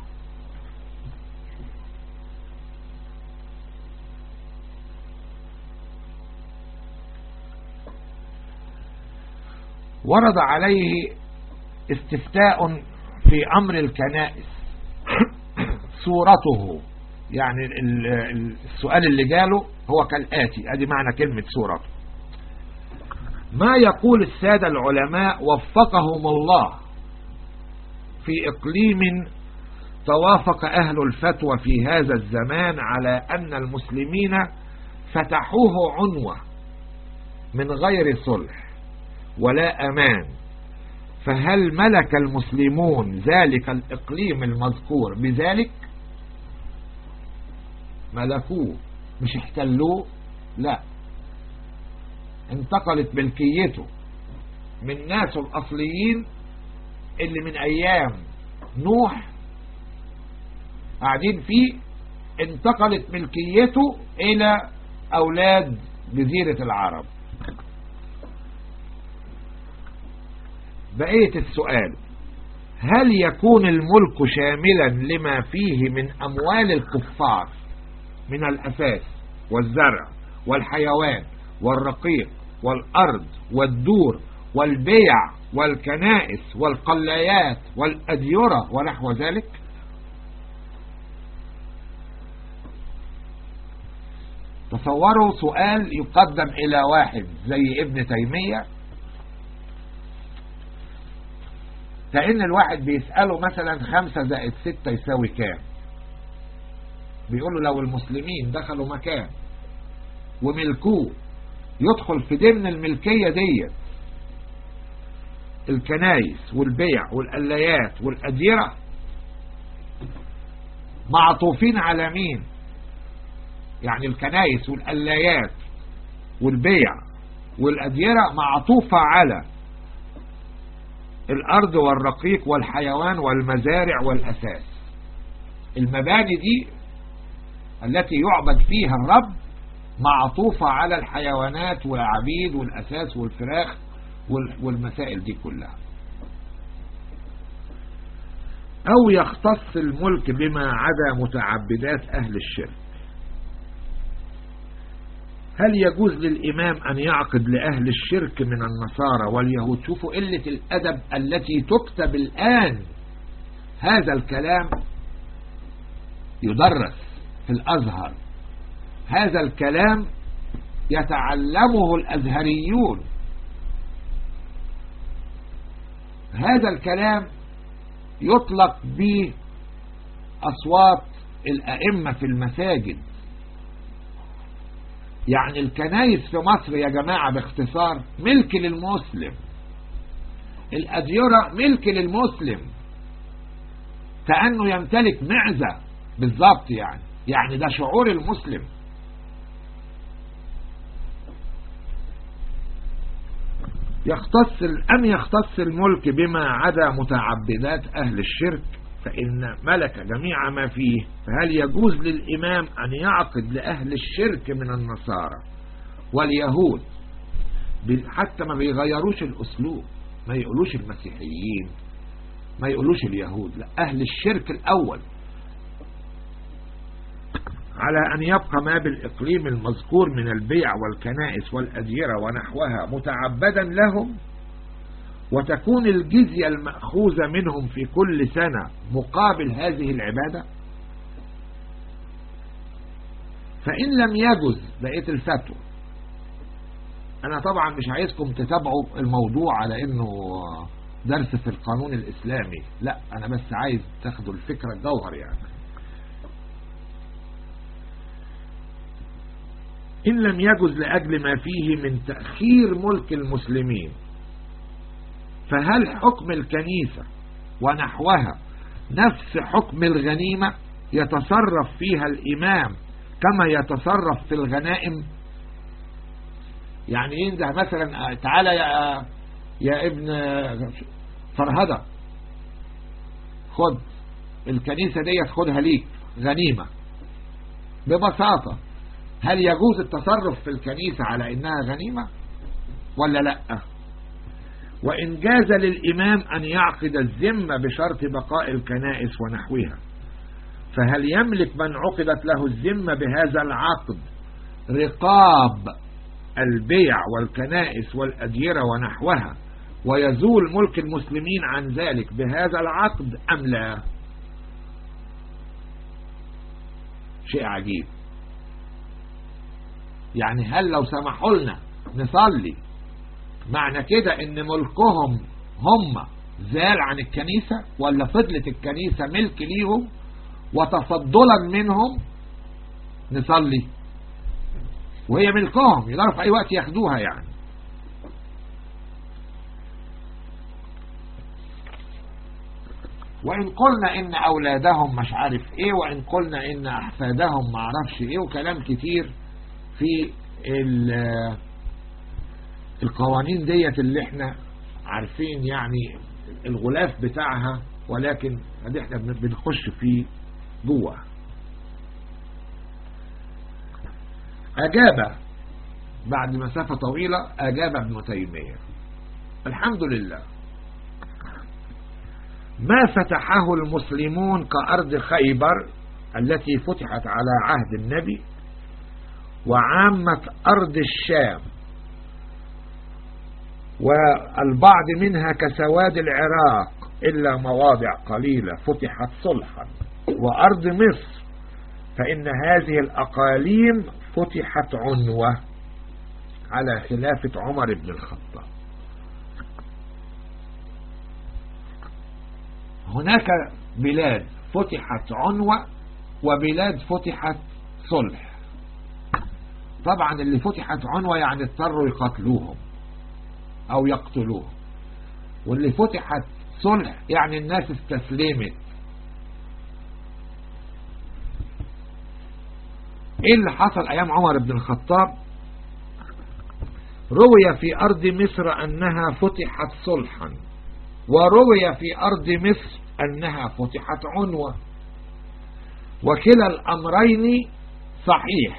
ورد عليه استفتاء في أمر الكنائس صورته يعني السؤال اللي جاله هو كالآتي ادي معنى كلمة صورته ما يقول السادة العلماء وفقهم الله في إقليم توافق أهل الفتوى في هذا الزمان على أن المسلمين فتحوه عنوة من غير صلح ولا أمان فهل ملك المسلمون ذلك الإقليم المذكور بذلك ملكوه مش احتلوه لا انتقلت ملكيته من ناس الأصليين اللي من أيام نوح قاعدين فيه انتقلت ملكيته إلى أولاد جزيرة العرب بقية السؤال هل يكون الملك شاملا لما فيه من أموال الكفار من الأساس والزرع والحيوان والرقيق والأرض والدور والبيع والكنائس والقلايات والأديرة ونحو ذلك تصوروا سؤال يقدم إلى واحد زي ابن تيمية كأن الواحد بيسأله مثلا خمسة زائد ستة يساوي كام بيقول له لو المسلمين دخلوا مكان وملكوه يدخل في ضمن الملكية ديت الكنايس والبيع والقلايات والأديرة معطوفين على مين يعني الكنايس والقلايات والبيع والأديرة معطوفة على الأرض والرقيق والحيوان والمزارع والأساس المباني دي التي يعبد فيها الرب معطوفة على الحيوانات والعبيد والأساس والفراخ والمسائل دي كلها أو يختص الملك بما عدا متعبدات أهل الشرك هل يجوز للإمام أن يعقد لأهل الشرك من النصارى واليهود شوفوا قلة الأدب التي تكتب الآن هذا الكلام يدرس في الأزهر هذا الكلام يتعلمه الأزهريون هذا الكلام يطلق به أصوات الأئمة في المساجد يعني الكنايس في مصر يا جماعة باختصار ملك للمسلم الأديرة ملك للمسلم كأنه يمتلك معزة بالضبط يعني يعني ده شعور المسلم يختص أم يختص الملك بما عدا متعبدات أهل الشرك فإن ملك جميع ما فيه فهل يجوز للإمام أن يعقد لأهل الشرك من النصارى واليهود حتى ما بيغيروش الأسلوب ما يقولوش المسيحيين ما يقولوش اليهود لا أهل الشرك الأول على أن يبقى ما بالإقليم المذكور من البيع والكنائس والأديرة ونحوها متعبدا لهم وتكون الجزية المأخوذة منهم في كل سنة مقابل هذه العبادة فإن لم يجز بقية الفتوى أنا طبعا مش عايزكم تتابعوا الموضوع على إنه درس في القانون الإسلامي لا أنا بس عايز تاخدوا الفكرة الجوهر يعني إن لم يجز لأجل ما فيه من تأخير ملك المسلمين فهل حكم الكنيسة ونحوها نفس حكم الغنيمة يتصرف فيها الإمام كما يتصرف في الغنائم يعني ينده مثلا تعالى يا, يا ابن فرهدة خد الكنيسة دي خدها ليك غنيمة ببساطة هل يجوز التصرف في الكنيسة على انها غنيمة ولا لا وان جاز للامام ان يعقد الذمة بشرط بقاء الكنائس ونحوها فهل يملك من عقدت له الذمة بهذا العقد رقاب البيع والكنائس والأديرة ونحوها ويزول ملك المسلمين عن ذلك بهذا العقد أم لا شيء عجيب يعني هل لو سمحوا لنا نصلي معنى كده ان ملكهم هم زال عن الكنيسة ولا فضلت الكنيسة ملك ليهم وتفضلا منهم نصلي وهي ملكهم يقدروا في اي وقت ياخدوها يعني وإن قلنا إن أولادهم مش عارف إيه وإن قلنا إن أحفادهم معرفش إيه وكلام كتير في القوانين ديت اللي احنا عارفين يعني الغلاف بتاعها ولكن ادي احنا بنخش فيه جوه أجاب بعد مسافة طويلة أجاب ابن تيمية الحمد لله ما فتحه المسلمون كأرض خيبر التي فتحت على عهد النبي وعامة أرض الشام والبعض منها كسواد العراق إلا مواضع قليلة فتحت صلحا وأرض مصر فإن هذه الأقاليم فتحت عنوة على خلافة عمر بن الخطاب هناك بلاد فتحت عنوة وبلاد فتحت صلح طبعا اللي فتحت عنوة يعني اضطروا يقتلوهم او يقتلوهم واللي فتحت صلح يعني الناس استسلمت ايه اللي حصل ايام عمر بن الخطاب روي في ارض مصر انها فتحت صلحا وروي في ارض مصر انها فتحت عنوة وكلا الامرين صحيح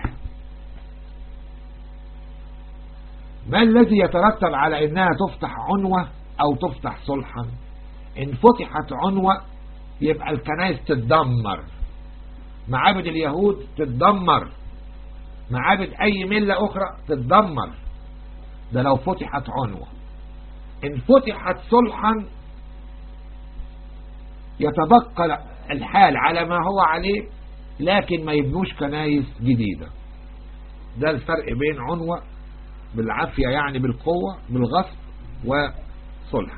ما الذي يترتب على انها تفتح عنوة او تفتح صلحا ان فتحت عنوة يبقى الكنائس تتدمر معابد اليهود تتدمر معابد اي ملة اخرى تتدمر ده لو فتحت عنوة ان فتحت صلحا يتبقى الحال على ما هو عليه لكن ما يبنوش كنايس جديدة ده الفرق بين عنوة بالعافية يعني بالقوة بالغصب وصلح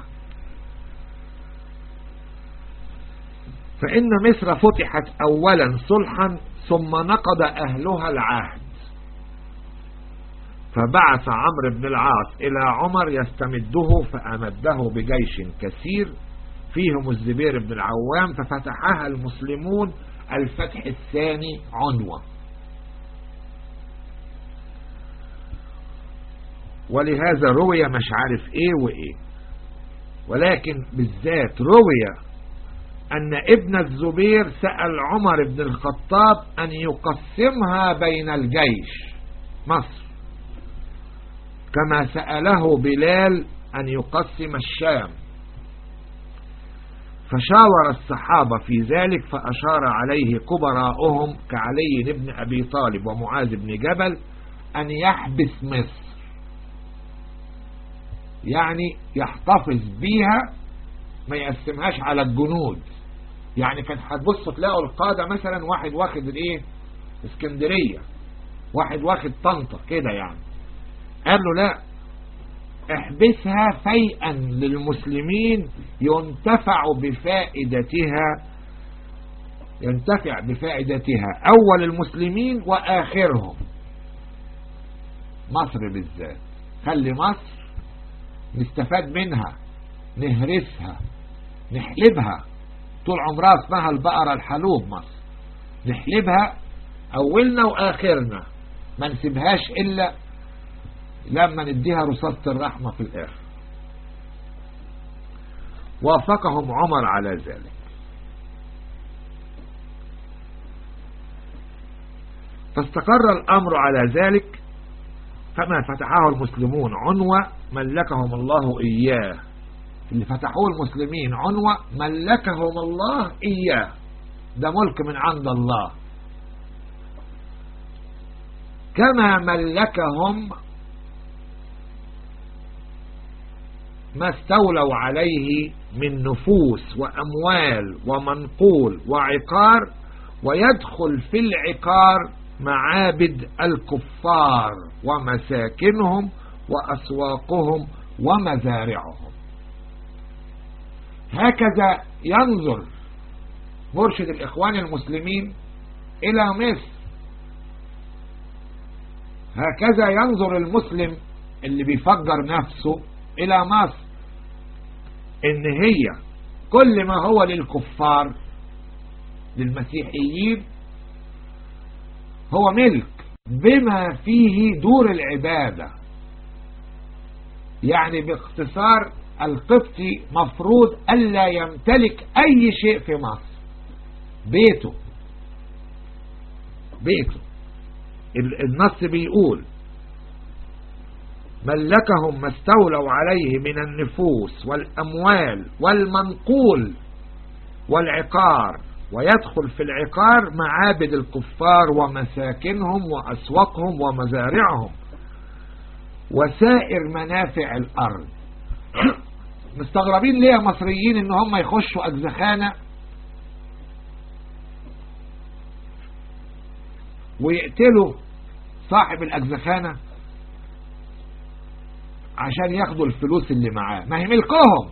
فإن مصر فتحت أولا صلحا ثم نقض أهلها العهد فبعث عمرو بن العاص إلى عمر يستمده فأمده بجيش كثير فيهم الزبير بن العوام ففتحها المسلمون الفتح الثاني عنوة ولهذا روي مش عارف ايه وايه ولكن بالذات روي ان ابن الزبير سأل عمر بن الخطاب ان يقسمها بين الجيش مصر كما سأله بلال ان يقسم الشام فشاور الصحابة في ذلك فأشار عليه كبراؤهم كعلي بن أبي طالب ومعاذ بن جبل أن يحبس مصر يعني يحتفظ بيها ما يقسمهاش على الجنود يعني كان هتبص تلاقوا القادة مثلا واحد واخد الايه اسكندرية واحد واخد طنطا كده يعني قال له لا احبسها فيئا للمسلمين ينتفع بفائدتها ينتفع بفائدتها اول المسلمين واخرهم مصر بالذات خلي مصر نستفاد منها نهرسها نحلبها طول عمرها اسمها البقرة الحلوب مصر نحلبها أولنا وآخرنا ما نسيبهاش إلا لما نديها رصاصة الرحمة في الآخر وافقهم عمر على ذلك فاستقر الأمر على ذلك فما فتحه المسلمون عنوة ملكهم الله إياه اللي فتحوه المسلمين عنوة ملكهم الله إياه ده ملك من عند الله كما ملكهم ما استولوا عليه من نفوس وأموال ومنقول وعقار ويدخل في العقار معابد الكفار ومساكنهم وأسواقهم ومزارعهم هكذا ينظر مرشد الإخوان المسلمين إلى مصر هكذا ينظر المسلم اللي بيفجر نفسه إلى مصر إن هي كل ما هو للكفار للمسيحيين هو ملك بما فيه دور العبادة يعني باختصار القبطي مفروض ألا يمتلك أي شيء في مصر بيته بيته النص بيقول ملكهم ما استولوا عليه من النفوس والأموال والمنقول والعقار ويدخل في العقار معابد الكفار ومساكنهم وأسواقهم ومزارعهم وسائر منافع الأرض مستغربين ليه مصريين ان هم يخشوا أجزخانة ويقتلوا صاحب الأجزخانة عشان ياخدوا الفلوس اللي معاه ما هي ملكهم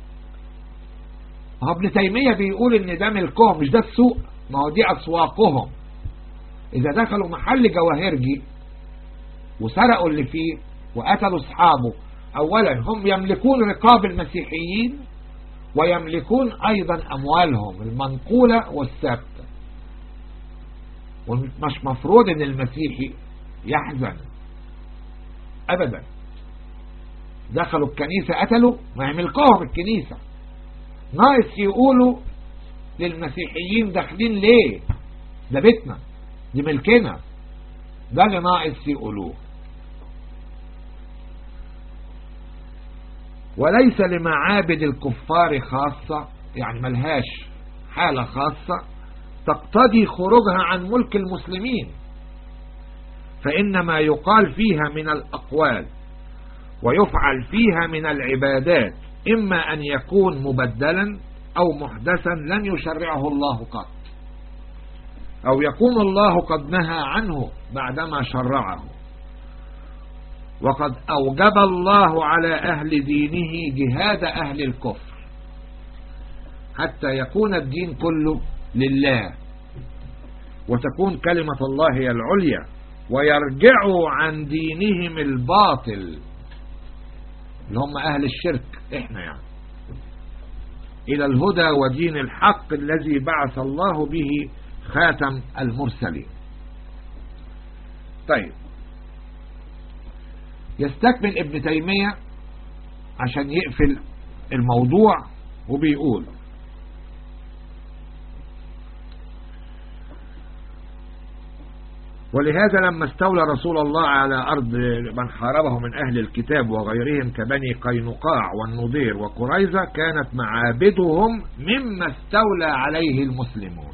هو ابن تيمية بيقول ان ده ملكهم مش ده السوق ما هو دي اسواقهم اذا دخلوا محل جواهرجي وسرقوا اللي فيه وقتلوا اصحابه اولا هم يملكون رقاب المسيحيين ويملكون ايضا اموالهم المنقولة والثابتة ومش مفروض ان المسيحي يحزن ابدا دخلوا الكنيسة قتلوا ما يملكوهم الكنيسة ناقص يقولوا للمسيحيين داخلين ليه ده بيتنا دي ملكنا ده اللي ناقص يقولوه وليس لمعابد الكفار خاصة يعني ملهاش حالة خاصة تقتضي خروجها عن ملك المسلمين فإنما يقال فيها من الأقوال ويفعل فيها من العبادات إما أن يكون مبدلا أو محدثا لم يشرعه الله قط أو يكون الله قد نهى عنه بعدما شرعه وقد أوجب الله على أهل دينه جهاد أهل الكفر حتى يكون الدين كله لله وتكون كلمة الله هي العليا ويرجعوا عن دينهم الباطل اللي هم أهل الشرك إحنا يعني إلى الهدى ودين الحق الذي بعث الله به خاتم المرسلين طيب يستكمل ابن تيمية عشان يقفل الموضوع وبيقول ولهذا لما استولى رسول الله على أرض من حاربه من أهل الكتاب وغيرهم كبني قينقاع والنضير وقريظة كانت معابدهم مما استولى عليه المسلمون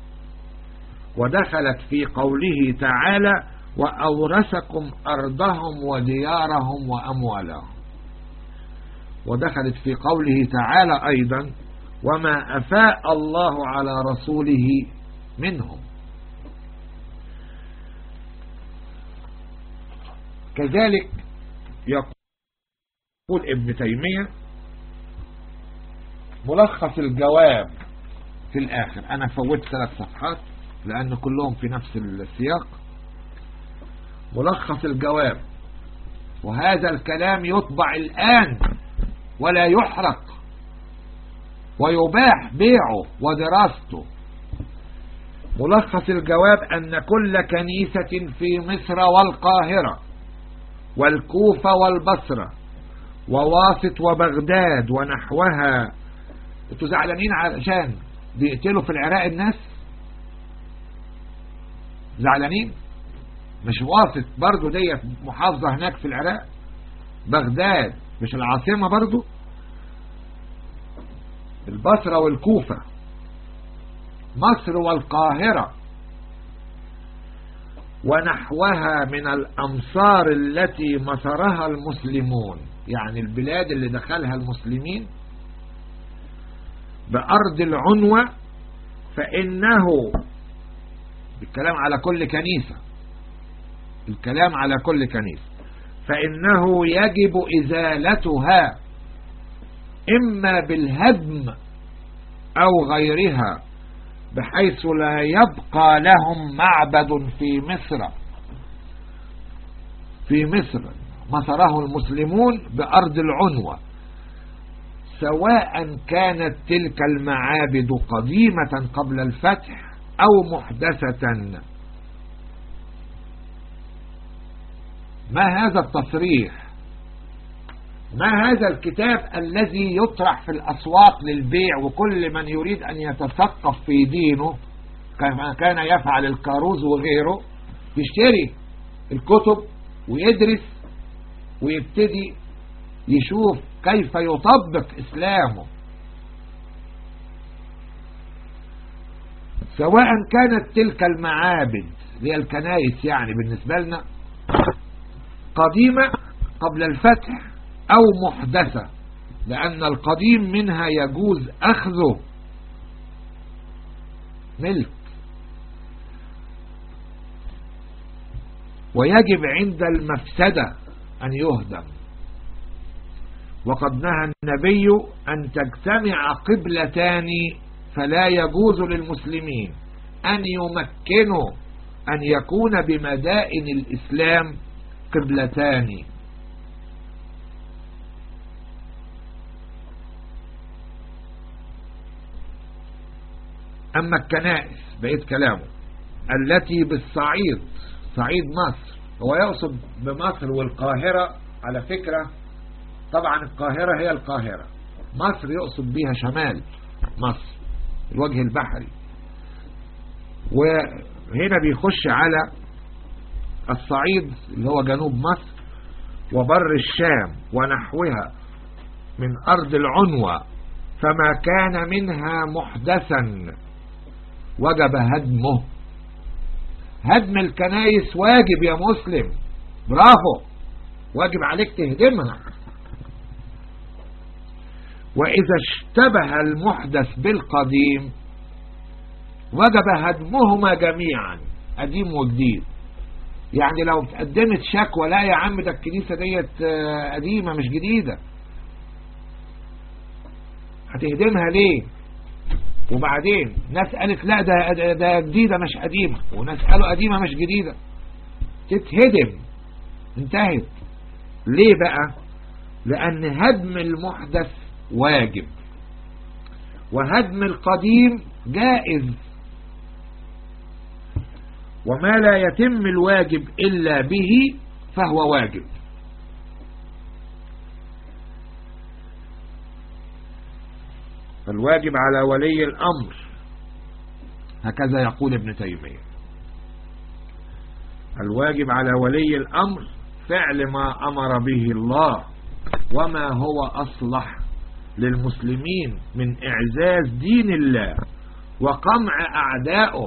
ودخلت في قوله تعالى وأورثكم أرضهم وديارهم وأموالهم ودخلت في قوله تعالى أيضا وما أفاء الله على رسوله منهم كذلك يقول ابن تيمية ملخص الجواب في الآخر أنا فوت ثلاث صفحات لأن كلهم في نفس السياق ملخص الجواب وهذا الكلام يطبع الآن ولا يحرق ويباح بيعه ودراسته ملخص الجواب أن كل كنيسة في مصر والقاهرة والكوفة والبصرة وواسط وبغداد ونحوها انتوا زعلانين علشان بيقتلوا في العراق الناس زعلانين مش واسط برضو ديت محافظة هناك في العراق بغداد مش العاصمة برضو البصرة والكوفة مصر والقاهرة ونحوها من الأمصار التي مصرها المسلمون يعني البلاد اللي دخلها المسلمين بأرض العنوة فإنه الكلام على كل كنيسة الكلام على كل كنيسة فإنه يجب إزالتها إما بالهدم أو غيرها بحيث لا يبقى لهم معبد في مصر في مصر مصره المسلمون بأرض العنوة سواء كانت تلك المعابد قديمة قبل الفتح أو محدثة ما هذا التصريح ما هذا الكتاب الذي يطرح في الأسواق للبيع وكل من يريد أن يتثقف في دينه كما كان يفعل الكاروز وغيره يشتري الكتب ويدرس ويبتدي يشوف كيف يطبق إسلامه سواء كانت تلك المعابد هي الكنائس يعني بالنسبة لنا قديمة قبل الفتح أو محدثة لأن القديم منها يجوز أخذه ملك ويجب عند المفسدة أن يهدم وقد نهى النبي أن تجتمع قبلتان فلا يجوز للمسلمين أن يمكنوا أن يكون بمدائن الإسلام قبلتان أما الكنائس بقيت كلامه التي بالصعيد صعيد مصر هو يقصد بمصر والقاهرة على فكرة طبعا القاهرة هي القاهرة مصر يقصد بها شمال مصر الوجه البحري وهنا بيخش على الصعيد اللي هو جنوب مصر وبر الشام ونحوها من أرض العنوة فما كان منها محدثا وجب هدمه هدم الكنايس واجب يا مسلم برافو واجب عليك تهدمها وإذا اشتبه المحدث بالقديم وجب هدمهما جميعا قديم وجديد يعني لو قدمت شكوى لا يا عم ده الكنيسة ديت قديمة مش جديدة هتهدمها ليه وبعدين ناس قالت لا ده ده جديدة مش قديمة وناس قالوا قديمة مش جديدة تتهدم انتهت ليه بقى لأن هدم المحدث واجب وهدم القديم جائز وما لا يتم الواجب إلا به فهو واجب فالواجب على ولي الأمر هكذا يقول ابن تيمية الواجب على ولي الأمر فعل ما أمر به الله وما هو أصلح للمسلمين من إعزاز دين الله وقمع أعدائه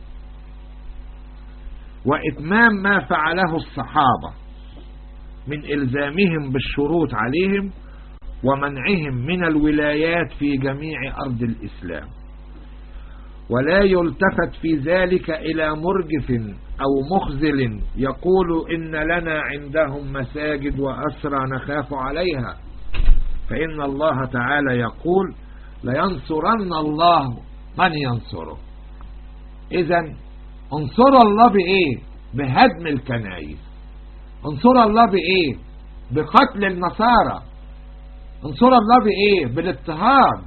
وإتمام ما فعله الصحابة من إلزامهم بالشروط عليهم ومنعهم من الولايات في جميع أرض الإسلام ولا يلتفت في ذلك إلى مرجف أو مخزل يقول إن لنا عندهم مساجد وأسرى نخاف عليها فإن الله تعالى يقول لينصرن الله من ينصره إذا انصر الله بإيه بهدم الكنائس انصر الله بإيه بقتل النصارى انصر الله بإيه بالاضطهاد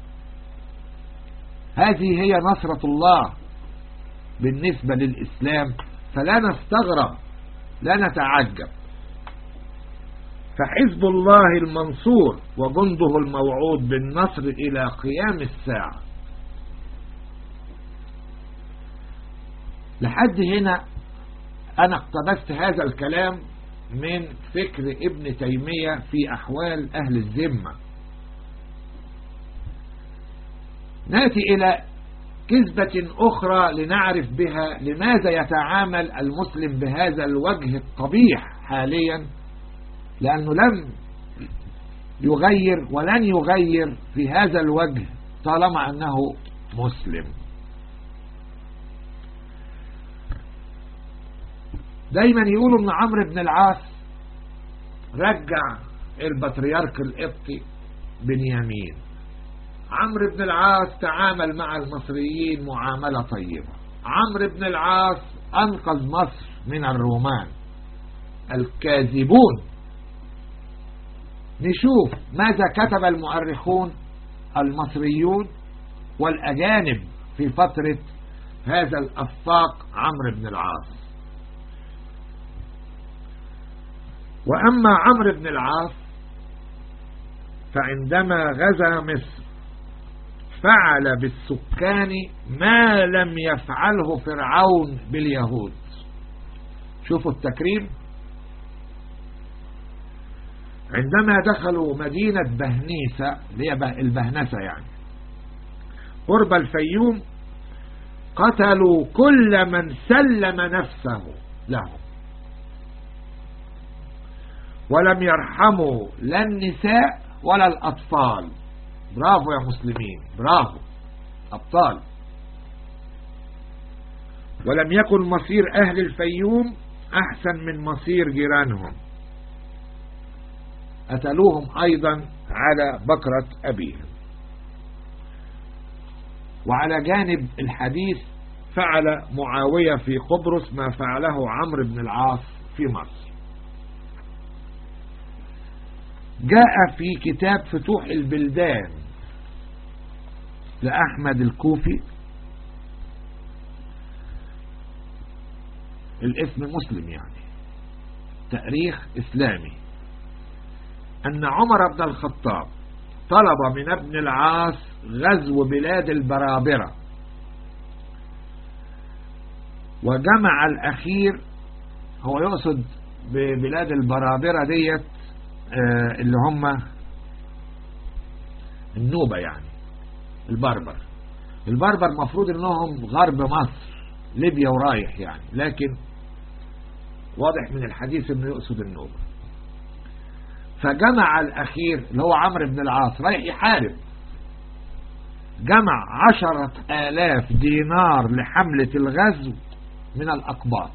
هذه هي نصرة الله بالنسبة للإسلام فلا نستغرب لا نتعجب فحزب الله المنصور وجنده الموعود بالنصر إلى قيام الساعة لحد هنا أنا اقتبست هذا الكلام من فكر ابن تيمية في أحوال أهل الذمة نأتي إلى كذبة أخرى لنعرف بها لماذا يتعامل المسلم بهذا الوجه القبيح حاليا لأنه لم يغير ولن يغير في هذا الوجه طالما أنه مسلم دايما يقولوا ان عمرو بن العاص رجع البطريرك القبطي بنيامين عمرو بن العاص تعامل مع المصريين معاملة طيبة عمرو بن العاص أنقذ مصر من الرومان الكاذبون نشوف ماذا كتب المؤرخون المصريون والأجانب في فترة هذا الأفاق عمرو بن العاص وأما عمرو بن العاص فعندما غزا مصر فعل بالسكان ما لم يفعله فرعون باليهود شوفوا التكريم عندما دخلوا مدينة بهنيسة اللي هي البهنسة يعني قرب الفيوم قتلوا كل من سلم نفسه لهم ولم يرحموا لا النساء ولا الأطفال برافو يا مسلمين برافو أبطال ولم يكن مصير أهل الفيوم أحسن من مصير جيرانهم قتلوهم أيضا على بكرة أبيهم وعلى جانب الحديث فعل معاوية في قبرص ما فعله عمرو بن العاص في مصر جاء في كتاب فتوح البلدان لأحمد الكوفي الاسم مسلم يعني تاريخ إسلامي أن عمر بن الخطاب طلب من ابن العاص غزو بلاد البرابرة وجمع الأخير هو يقصد ببلاد البرابرة ديت اللي هم النوبة يعني البربر البربر مفروض انهم غرب مصر ليبيا ورايح يعني لكن واضح من الحديث انه يقصد النوبة فجمع الاخير اللي هو عمرو بن العاص رايح يحارب جمع عشرة آلاف دينار لحملة الغزو من الأقباط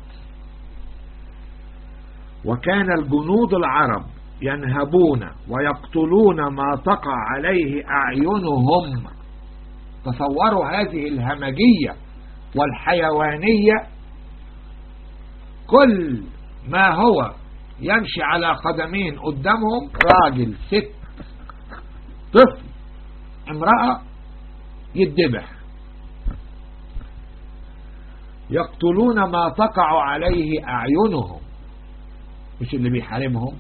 وكان الجنود العرب ينهبون ويقتلون ما تقع عليه أعينهم تصوروا هذه الهمجية والحيوانية كل ما هو يمشي على قدمين قدامهم راجل ست طفل امرأة يدبح يقتلون ما تقع عليه أعينهم مش اللي بيحاربهم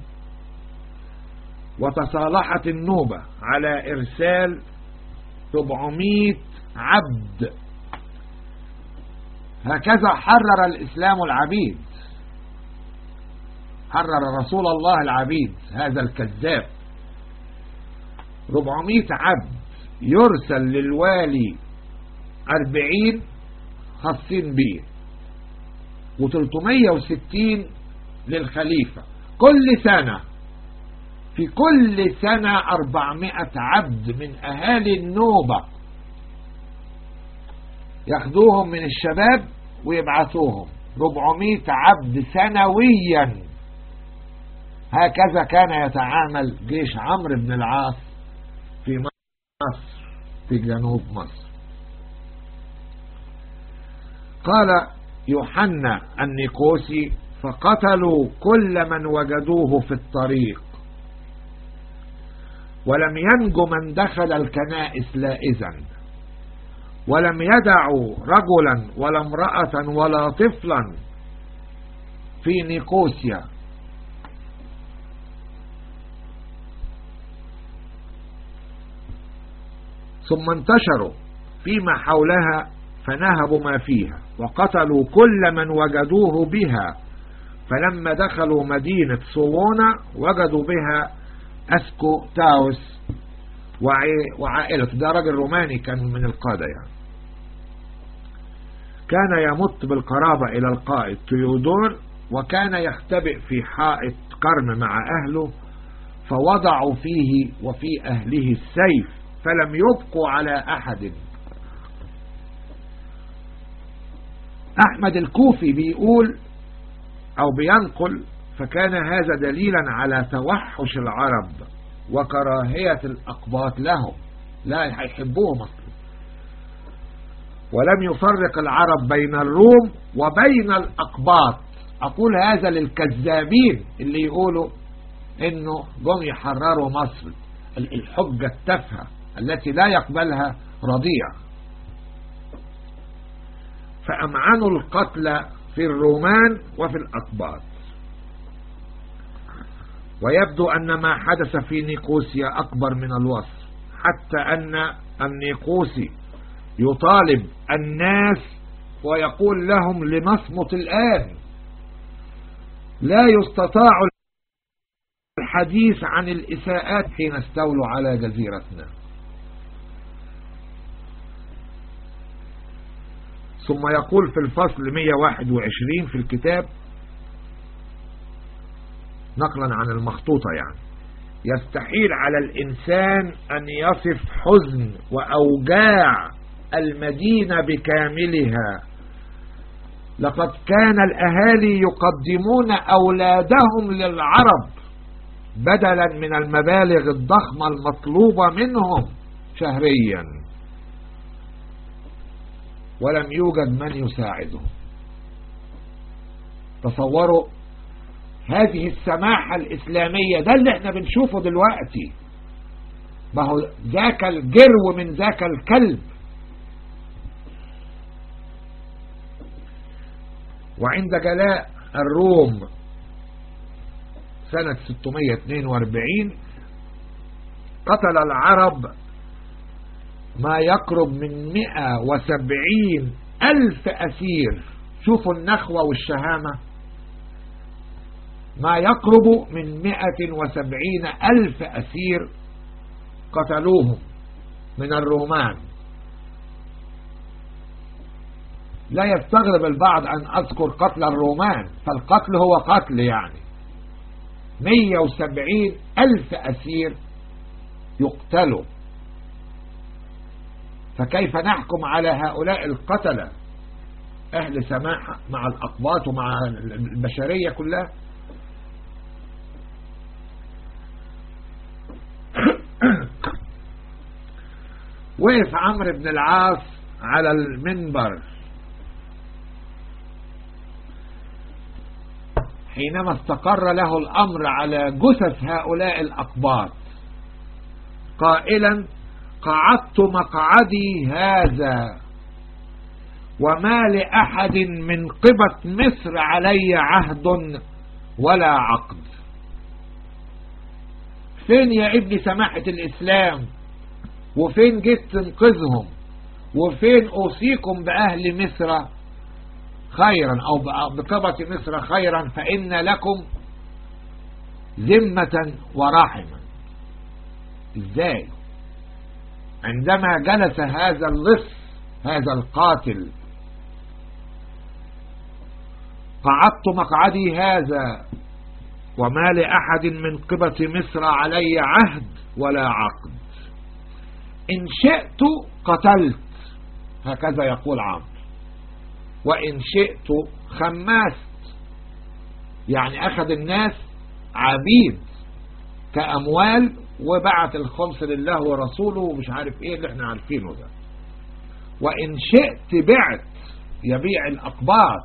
وتصالحت النوبة على إرسال 700 عبد هكذا حرر الإسلام العبيد حرر رسول الله العبيد هذا الكذاب 400 عبد يرسل للوالي 40 خاصين بيه و360 للخليفة كل سنة في كل سنة 400 عبد من أهالي النوبة ياخدوهم من الشباب ويبعثوهم 400 عبد سنويا هكذا كان يتعامل جيش عمرو بن العاص في مصر في جنوب مصر قال يوحنا النيكوسي فقتلوا كل من وجدوه في الطريق ولم ينجو من دخل الكنائس لائزا ولم يدعوا رجلا ولا امرأة ولا طفلا في نيقوسيا ثم انتشروا فيما حولها فنهبوا ما فيها وقتلوا كل من وجدوه بها فلما دخلوا مدينة صوونة وجدوا بها أسكو تاوس وعائلته ده راجل روماني كان من القادة يعني كان يمت بالقرابة إلى القائد تيودور وكان يختبئ في حائط قرن مع أهله فوضعوا فيه وفي أهله السيف فلم يبقوا على أحد أحمد الكوفي بيقول أو بينقل فكان هذا دليلا على توحش العرب وكراهية الأقباط لهم لا هيحبوهم أصلا ولم يفرق العرب بين الروم وبين الأقباط أقول هذا للكذابين اللي يقولوا إنه جم يحرروا مصر الحجة التافهة التي لا يقبلها رضيع فأمعنوا القتل في الرومان وفي الأقباط ويبدو أن ما حدث في نيقوسيا أكبر من الوصف حتى أن النيقوسي يطالب الناس ويقول لهم لنصمت الآن لا يستطاع الحديث عن الإساءات حين استولوا على جزيرتنا ثم يقول في الفصل 121 في الكتاب نقلا عن المخطوطة يعني يستحيل على الإنسان أن يصف حزن وأوجاع المدينة بكاملها لقد كان الأهالي يقدمون أولادهم للعرب بدلا من المبالغ الضخمة المطلوبة منهم شهريا ولم يوجد من يساعدهم تصوروا هذه السماحة الإسلامية ده اللي احنا بنشوفه دلوقتي ما هو ذاك الجرو من ذاك الكلب وعند جلاء الروم سنة 642 قتل العرب ما يقرب من 170 ألف أسير شوفوا النخوة والشهامة ما يقرب من 170 ألف أسير قتلوهم من الرومان لا يستغرب البعض أن أذكر قتل الرومان فالقتل هو قتل يعني 170 ألف أسير يقتلوا فكيف نحكم على هؤلاء القتلة أهل سماحة مع الأقباط ومع البشرية كلها وقف عمرو بن العاص على المنبر حينما استقر له الأمر على جثث هؤلاء الأقباط قائلا قعدت مقعدي هذا وما لأحد من قبة مصر علي عهد ولا عقد فين يا ابني سماحة الإسلام وفين جيت تنقذهم وفين أوصيكم بأهل مصر خيرا أو بقبة مصر خيرا فإن لكم ذمة ورحما ازاي عندما جلس هذا اللص هذا القاتل قعدت مقعدي هذا وما لأحد من قبة مصر علي عهد ولا عقد إن شئت قتلت هكذا يقول عمرو وإن شئت خمست يعني أخذ الناس عبيد كأموال وبعت الخمس لله ورسوله ومش عارف ايه اللي احنا عارفينه ده وإن شئت بعت يبيع الأقباط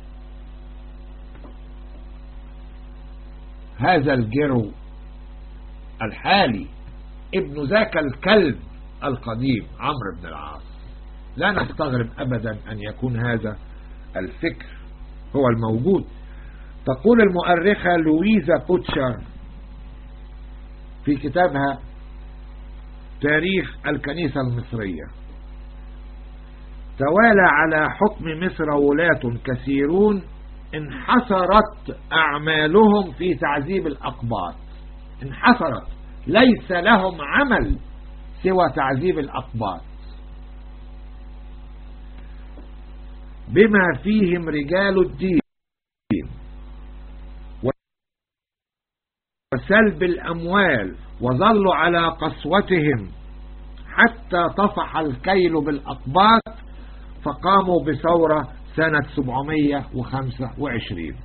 هذا الجرو الحالي ابن ذاك الكلب القديم عمرو بن العاص لا نستغرب أبدا أن يكون هذا الفكر هو الموجود تقول المؤرخة لويزا بوتشر في كتابها تاريخ الكنيسة المصرية توالى على حكم مصر ولاة كثيرون انحصرت أعمالهم في تعذيب الأقباط انحصرت ليس لهم عمل سوى تعذيب الأقباط بما فيهم رجال الدين وسلب الأموال وظلوا على قسوتهم حتى طفح الكيل بالأقباط فقاموا بثورة سنة 725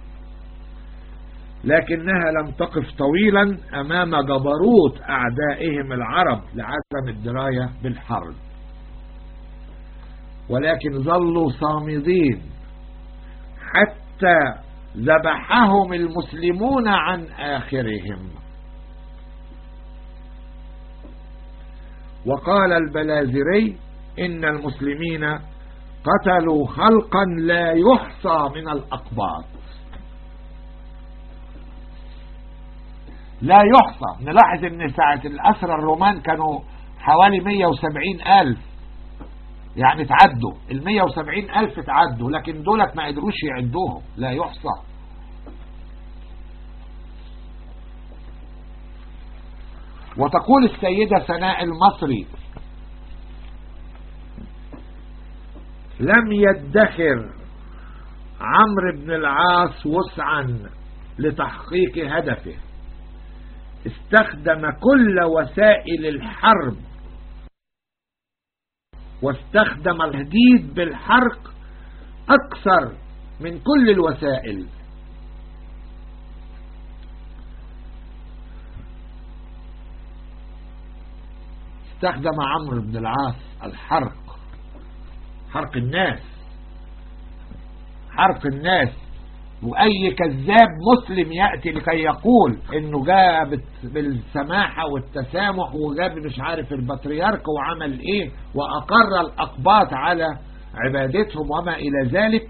لكنها لم تقف طويلا أمام جبروت أعدائهم العرب لعدم الدراية بالحرب ولكن ظلوا صامدين حتى ذبحهم المسلمون عن آخرهم وقال البلازري إن المسلمين قتلوا خلقا لا يحصى من الأقباط لا يحصى نلاحظ ان ساعة الأسرى الرومان كانوا حوالي 170 ألف يعني تعدوا ال 170 ألف تعدوا لكن دولت ما قدروش يعدوهم لا يحصى وتقول السيدة سناء المصري لم يدخر عمرو بن العاص وسعا لتحقيق هدفه استخدم كل وسائل الحرب واستخدم التهديد بالحرق أكثر من كل الوسائل استخدم عمرو بن العاص الحرق حرق الناس حرق الناس وأي كذاب مسلم يأتي لكي يقول إنه جاء بالسماحة والتسامح وجاب مش عارف البطريرك وعمل إيه وأقر الأقباط على عبادتهم وما إلى ذلك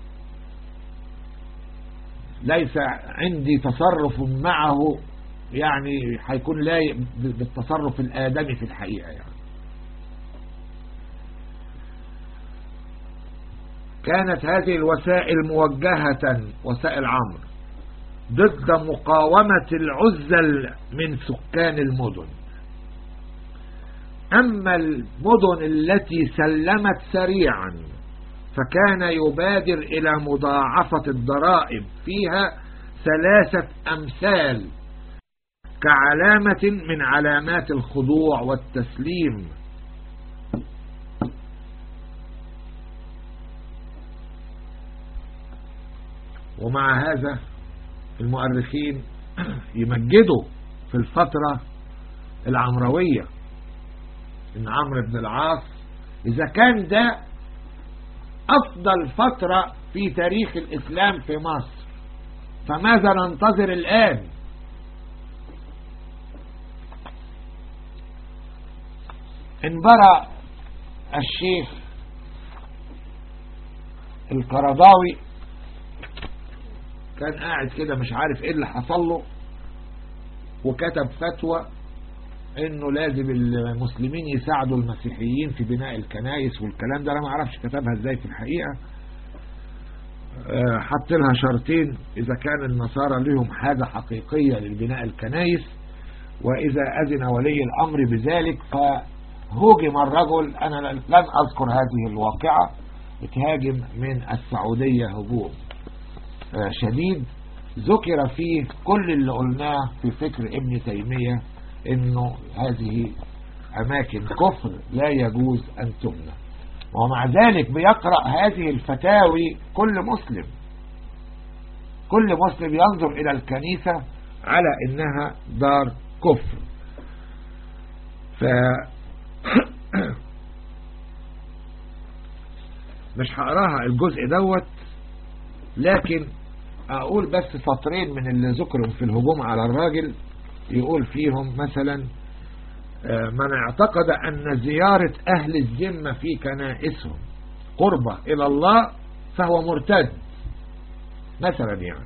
ليس عندي تصرف معه يعني هيكون لايق بالتصرف الآدمي في الحقيقة يعني كانت هذه الوسائل موجهة وسائل عمرو ضد مقاومة العزل من سكان المدن أما المدن التي سلمت سريعا فكان يبادر إلى مضاعفة الضرائب فيها ثلاثة أمثال كعلامة من علامات الخضوع والتسليم ومع هذا المؤرخين يمجدوا في الفترة العمروية ان عمرو بن العاص اذا كان ده افضل فترة في تاريخ الاسلام في مصر فماذا ننتظر الان انبرى الشيخ القرضاوي كان قاعد كده مش عارف ايه اللي حصل له وكتب فتوى انه لازم المسلمين يساعدوا المسيحيين في بناء الكنائس والكلام ده انا ما اعرفش كتبها ازاي في الحقيقة آه، حط لها شرطين إذا كان النصارى لهم حاجة حقيقية للبناء الكنائس وإذا أذن ولي الأمر بذلك فهوجم الرجل أنا لن أذكر هذه الواقعة اتهاجم من السعودية هجوم آه، شديد ذكر فيه كل اللي قلناه في فكر ابن تيمية انه هذه اماكن كفر لا يجوز ان تبنى ومع ذلك بيقرأ هذه الفتاوي كل مسلم كل مسلم ينظر الى الكنيسة على انها دار كفر ف مش هقراها الجزء دوت لكن اقول بس سطرين من اللي ذكرهم في الهجوم على الراجل يقول فيهم مثلا آه، من اعتقد ان زيارة اهل الذمة في كنائسهم قربة الى الله فهو مرتد مثلا يعني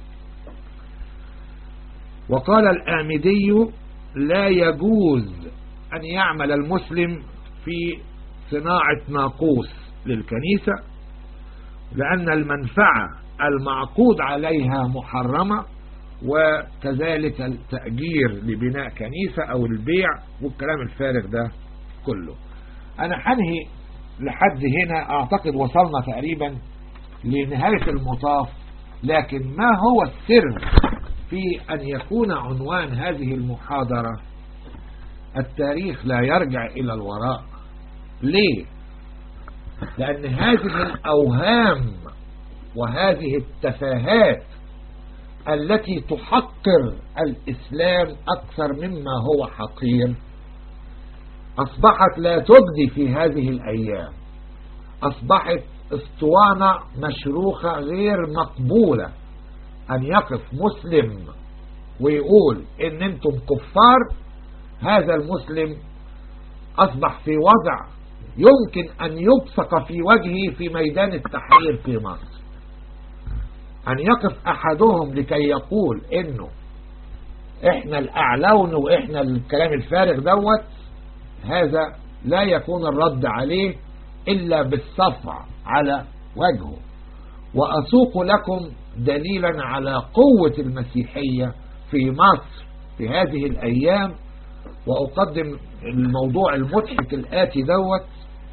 وقال الآمدي لا يجوز أن يعمل المسلم في صناعة ناقوس للكنيسة لأن المنفعة المعقود عليها محرمة وكذلك التأجير لبناء كنيسة أو البيع والكلام الفارغ ده كله أنا حنهي لحد هنا أعتقد وصلنا تقريبا لنهاية المطاف لكن ما هو السر في أن يكون عنوان هذه المحاضرة التاريخ لا يرجع إلى الوراء ليه لأن هذه الأوهام وهذه التفاهات التي تحقر الإسلام أكثر مما هو حقير أصبحت لا تجدي في هذه الأيام أصبحت اسطوانة مشروخة غير مقبولة أن يقف مسلم ويقول إن أنتم كفار هذا المسلم أصبح في وضع يمكن أن يبصق في وجهه في ميدان التحرير في مصر أن يقف أحدهم لكي يقول إنه إحنا الأعلون وإحنا الكلام الفارغ دوت هذا لا يكون الرد عليه إلا بالصفع على وجهه وأسوق لكم دليلا على قوة المسيحية في مصر في هذه الأيام وأقدم الموضوع المضحك الآتي دوت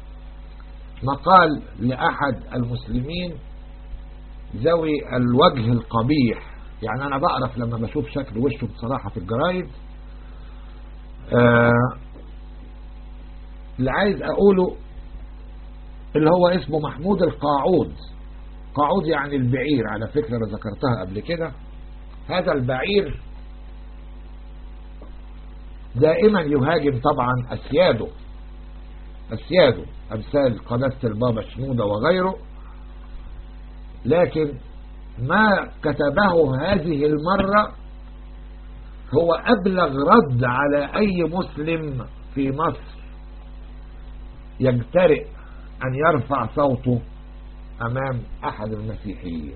مقال لأحد المسلمين ذوي الوجه القبيح يعني أنا بعرف لما بشوف شكل وشه بصراحة في الجرايد آه اللي عايز أقوله اللي هو اسمه محمود القاعود قاعود يعني البعير على فكرة أنا ذكرتها قبل كده هذا البعير دائما يهاجم طبعا أسياده أسياده أمثال قداسة البابا شنودة وغيره لكن ما كتبه هذه المرة هو أبلغ رد على أي مسلم في مصر يجترئ أن يرفع صوته أمام أحد المسيحيين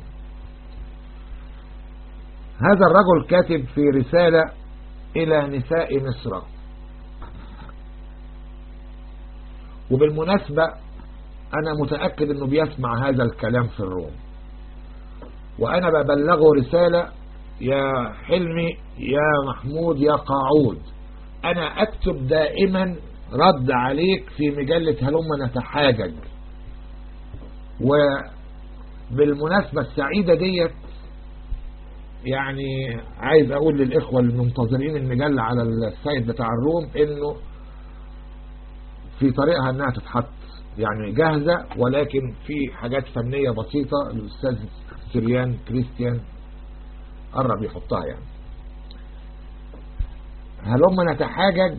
هذا الرجل كاتب في رسالة إلى نساء مصر وبالمناسبة أنا متأكد أنه بيسمع هذا الكلام في الروم وأنا ببلغه رسالة يا حلمي يا محمود يا قاعود أنا أكتب دائما رد عليك في مجلة هلم نتحاجج وبالمناسبة السعيدة ديت يعني عايز اقول للاخوة المنتظرين المجلة على السايت بتاع الروم انه في طريقها انها تتحط يعني جاهزة ولكن في حاجات فنية بسيطة الاستاذ سريان كريستيان قرب يحطها يعني هلما نتحاجج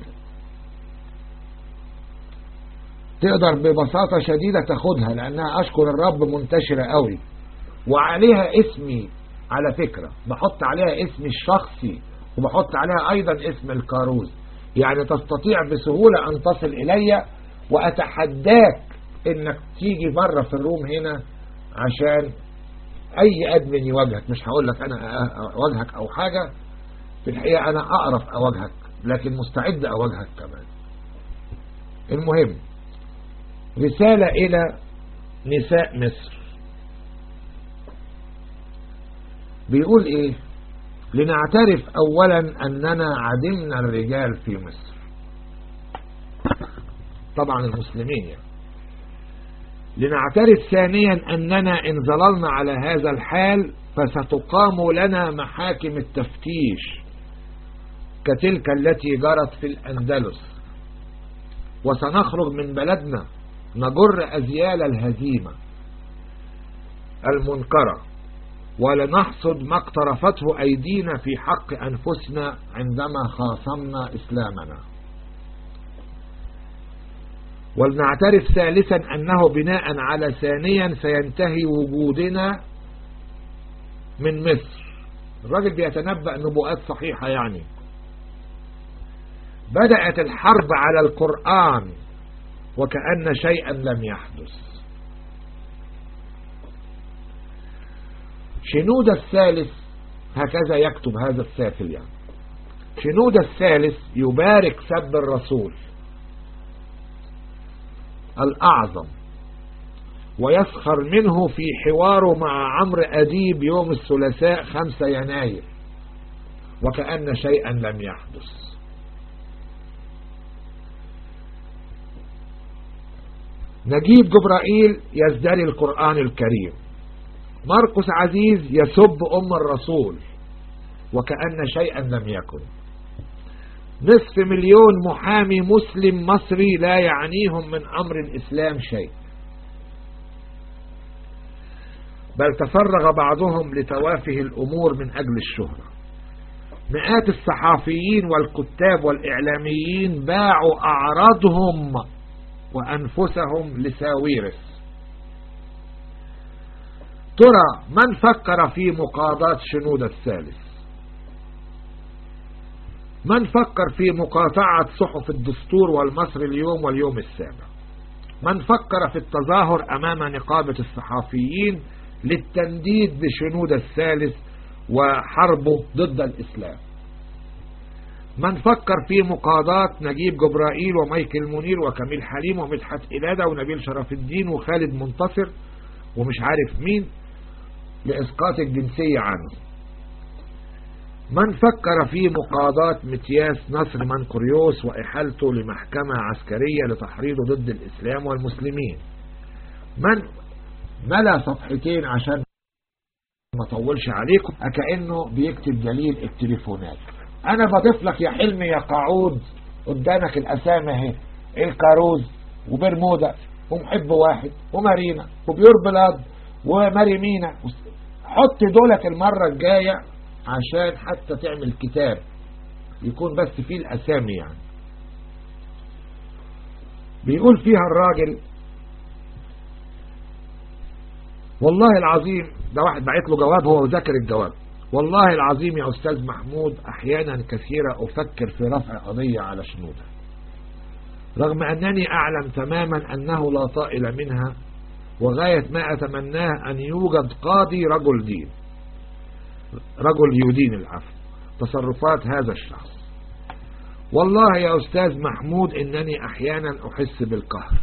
تقدر ببساطة شديدة تاخدها لانها اشكر الرب منتشرة قوي وعليها اسمي على فكرة بحط عليها اسمي الشخصي وبحط عليها ايضا اسم الكاروز يعني تستطيع بسهولة ان تصل الي واتحداك انك تيجي بره في الروم هنا عشان اي ادمن يواجهك مش هقول لك انا اواجهك او حاجة في الحقيقة انا اعرف اواجهك لكن مستعد اواجهك كمان المهم رسالة الى نساء مصر بيقول ايه لنعترف اولا اننا عدمنا الرجال في مصر طبعا المسلمين يعني لنعترف ثانيا أننا إن ظللنا على هذا الحال فستقام لنا محاكم التفتيش كتلك التي جرت في الأندلس وسنخرج من بلدنا نجر أزيال الهزيمة المنكرة ولنحصد ما اقترفته أيدينا في حق أنفسنا عندما خاصمنا إسلامنا ولنعترف ثالثا أنه بناء على ثانيا سينتهي وجودنا من مصر الراجل بيتنبأ نبوءات صحيحة يعني بدأت الحرب على القرآن وكأن شيئا لم يحدث شنود الثالث هكذا يكتب هذا السافل يعني شنود الثالث يبارك سب الرسول الأعظم ويسخر منه في حواره مع عمرو أديب يوم الثلاثاء 5 يناير وكأن شيئا لم يحدث نجيب جبرائيل يزدري القرآن الكريم مرقس عزيز يسب أم الرسول وكأن شيئا لم يكن نصف مليون محامي مسلم مصري لا يعنيهم من أمر الإسلام شيء بل تفرغ بعضهم لتوافه الأمور من أجل الشهرة مئات الصحافيين والكتاب والإعلاميين باعوا أعراضهم وأنفسهم لساويرس ترى من فكر في مقاضاة شنود الثالث من فكر في مقاطعة صحف الدستور والمصر اليوم واليوم السابع من فكر في التظاهر أمام نقابة الصحافيين للتنديد بشنود الثالث وحربه ضد الإسلام من فكر في مقاضاة نجيب جبرائيل ومايكل منير وكميل حليم ومدحت إلادة ونبيل شرف الدين وخالد منتصر ومش عارف مين لإسقاط الجنسية عنه من فكر في مقاضاة متياس نصر منقريوس وإحالته لمحكمة عسكرية لتحريضه ضد الإسلام والمسلمين من ملا صفحتين عشان ما طولش عليكم كأنه بيكتب دليل التليفونات أنا بضيف لك يا حلمي يا قاعود قدامك الأسامي اهي الكاروز وبرمودا ومحب واحد ومارينا وبيور بلاد وماريمينا حط دولك المرة الجاية عشان حتى تعمل كتاب يكون بس فيه الأسامي يعني بيقول فيها الراجل والله العظيم ده واحد بعت له جواب هو ذاكر الجواب والله العظيم يا أستاذ محمود أحيانا كثيرة أفكر في رفع قضية على شنودة رغم أنني أعلم تماما أنه لا طائل منها وغاية ما أتمناه أن يوجد قاضي رجل دين رجل يدين العفو تصرفات هذا الشخص والله يا أستاذ محمود إنني أحيانا أحس بالقهر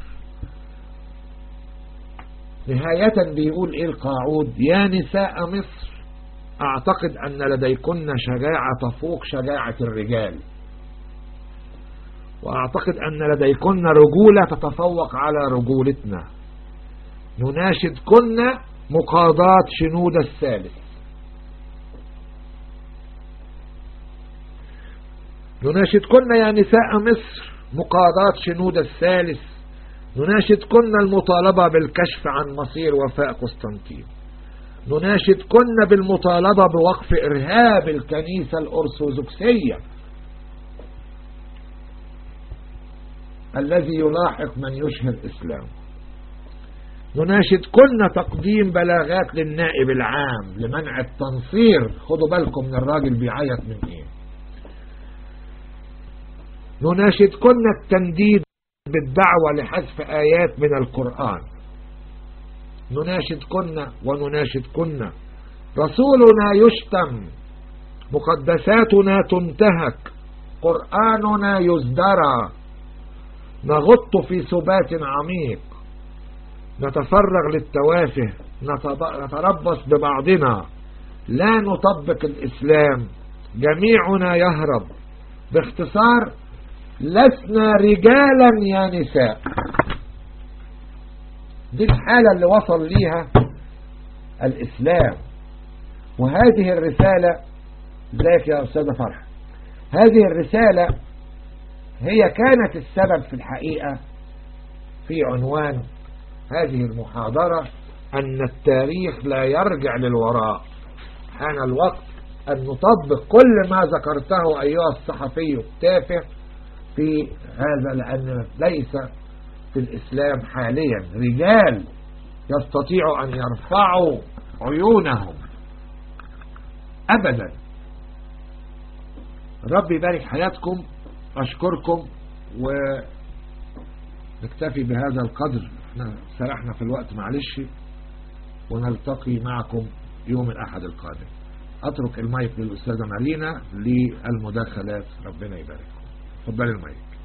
نهاية بيقول إيه القاعود يا نساء مصر أعتقد أن لديكن شجاعة تفوق شجاعة الرجال وأعتقد أن لديكن رجولة تتفوق على رجولتنا نناشدكن مقاضاة شنود الثالث نناشدكن يا نساء مصر مقاضاة شنود الثالث نناشدكن المطالبة بالكشف عن مصير وفاء قسطنطين نناشدكن بالمطالبة بوقف إرهاب الكنيسة الأرثوذكسية الذي يلاحق من يشهر إسلام نناشدكن تقديم بلاغات للنائب العام لمنع التنصير خدوا بالكم من الراجل بيعيط من ايه نناشدكن التنديد بالدعوة لحذف آيات من القرآن نناشدكن ونناشدكن رسولنا يشتم مقدساتنا تنتهك قرآننا يزدرى نغط في سبات عميق نتفرغ للتوافه نتربص ببعضنا لا نطبق الإسلام جميعنا يهرب باختصار لسنا رجالا يا نساء دي الحالة اللي وصل ليها الإسلام وهذه الرسالة ازيك يا أستاذة فرح هذه الرسالة هي كانت السبب في الحقيقة في عنوان هذه المحاضرة أن التاريخ لا يرجع للوراء حان الوقت أن نطبق كل ما ذكرته أيها الصحفي التافه في هذا لأن ليس في الإسلام حاليا رجال يستطيعوا أن يرفعوا عيونهم أبدا ربي يبارك حياتكم أشكركم ونكتفي بهذا القدر احنا سرحنا في الوقت معلش ونلتقي معكم يوم الأحد القادم أترك المايك للأستاذة مارينا للمداخلات ربنا يبارك تفضل المايك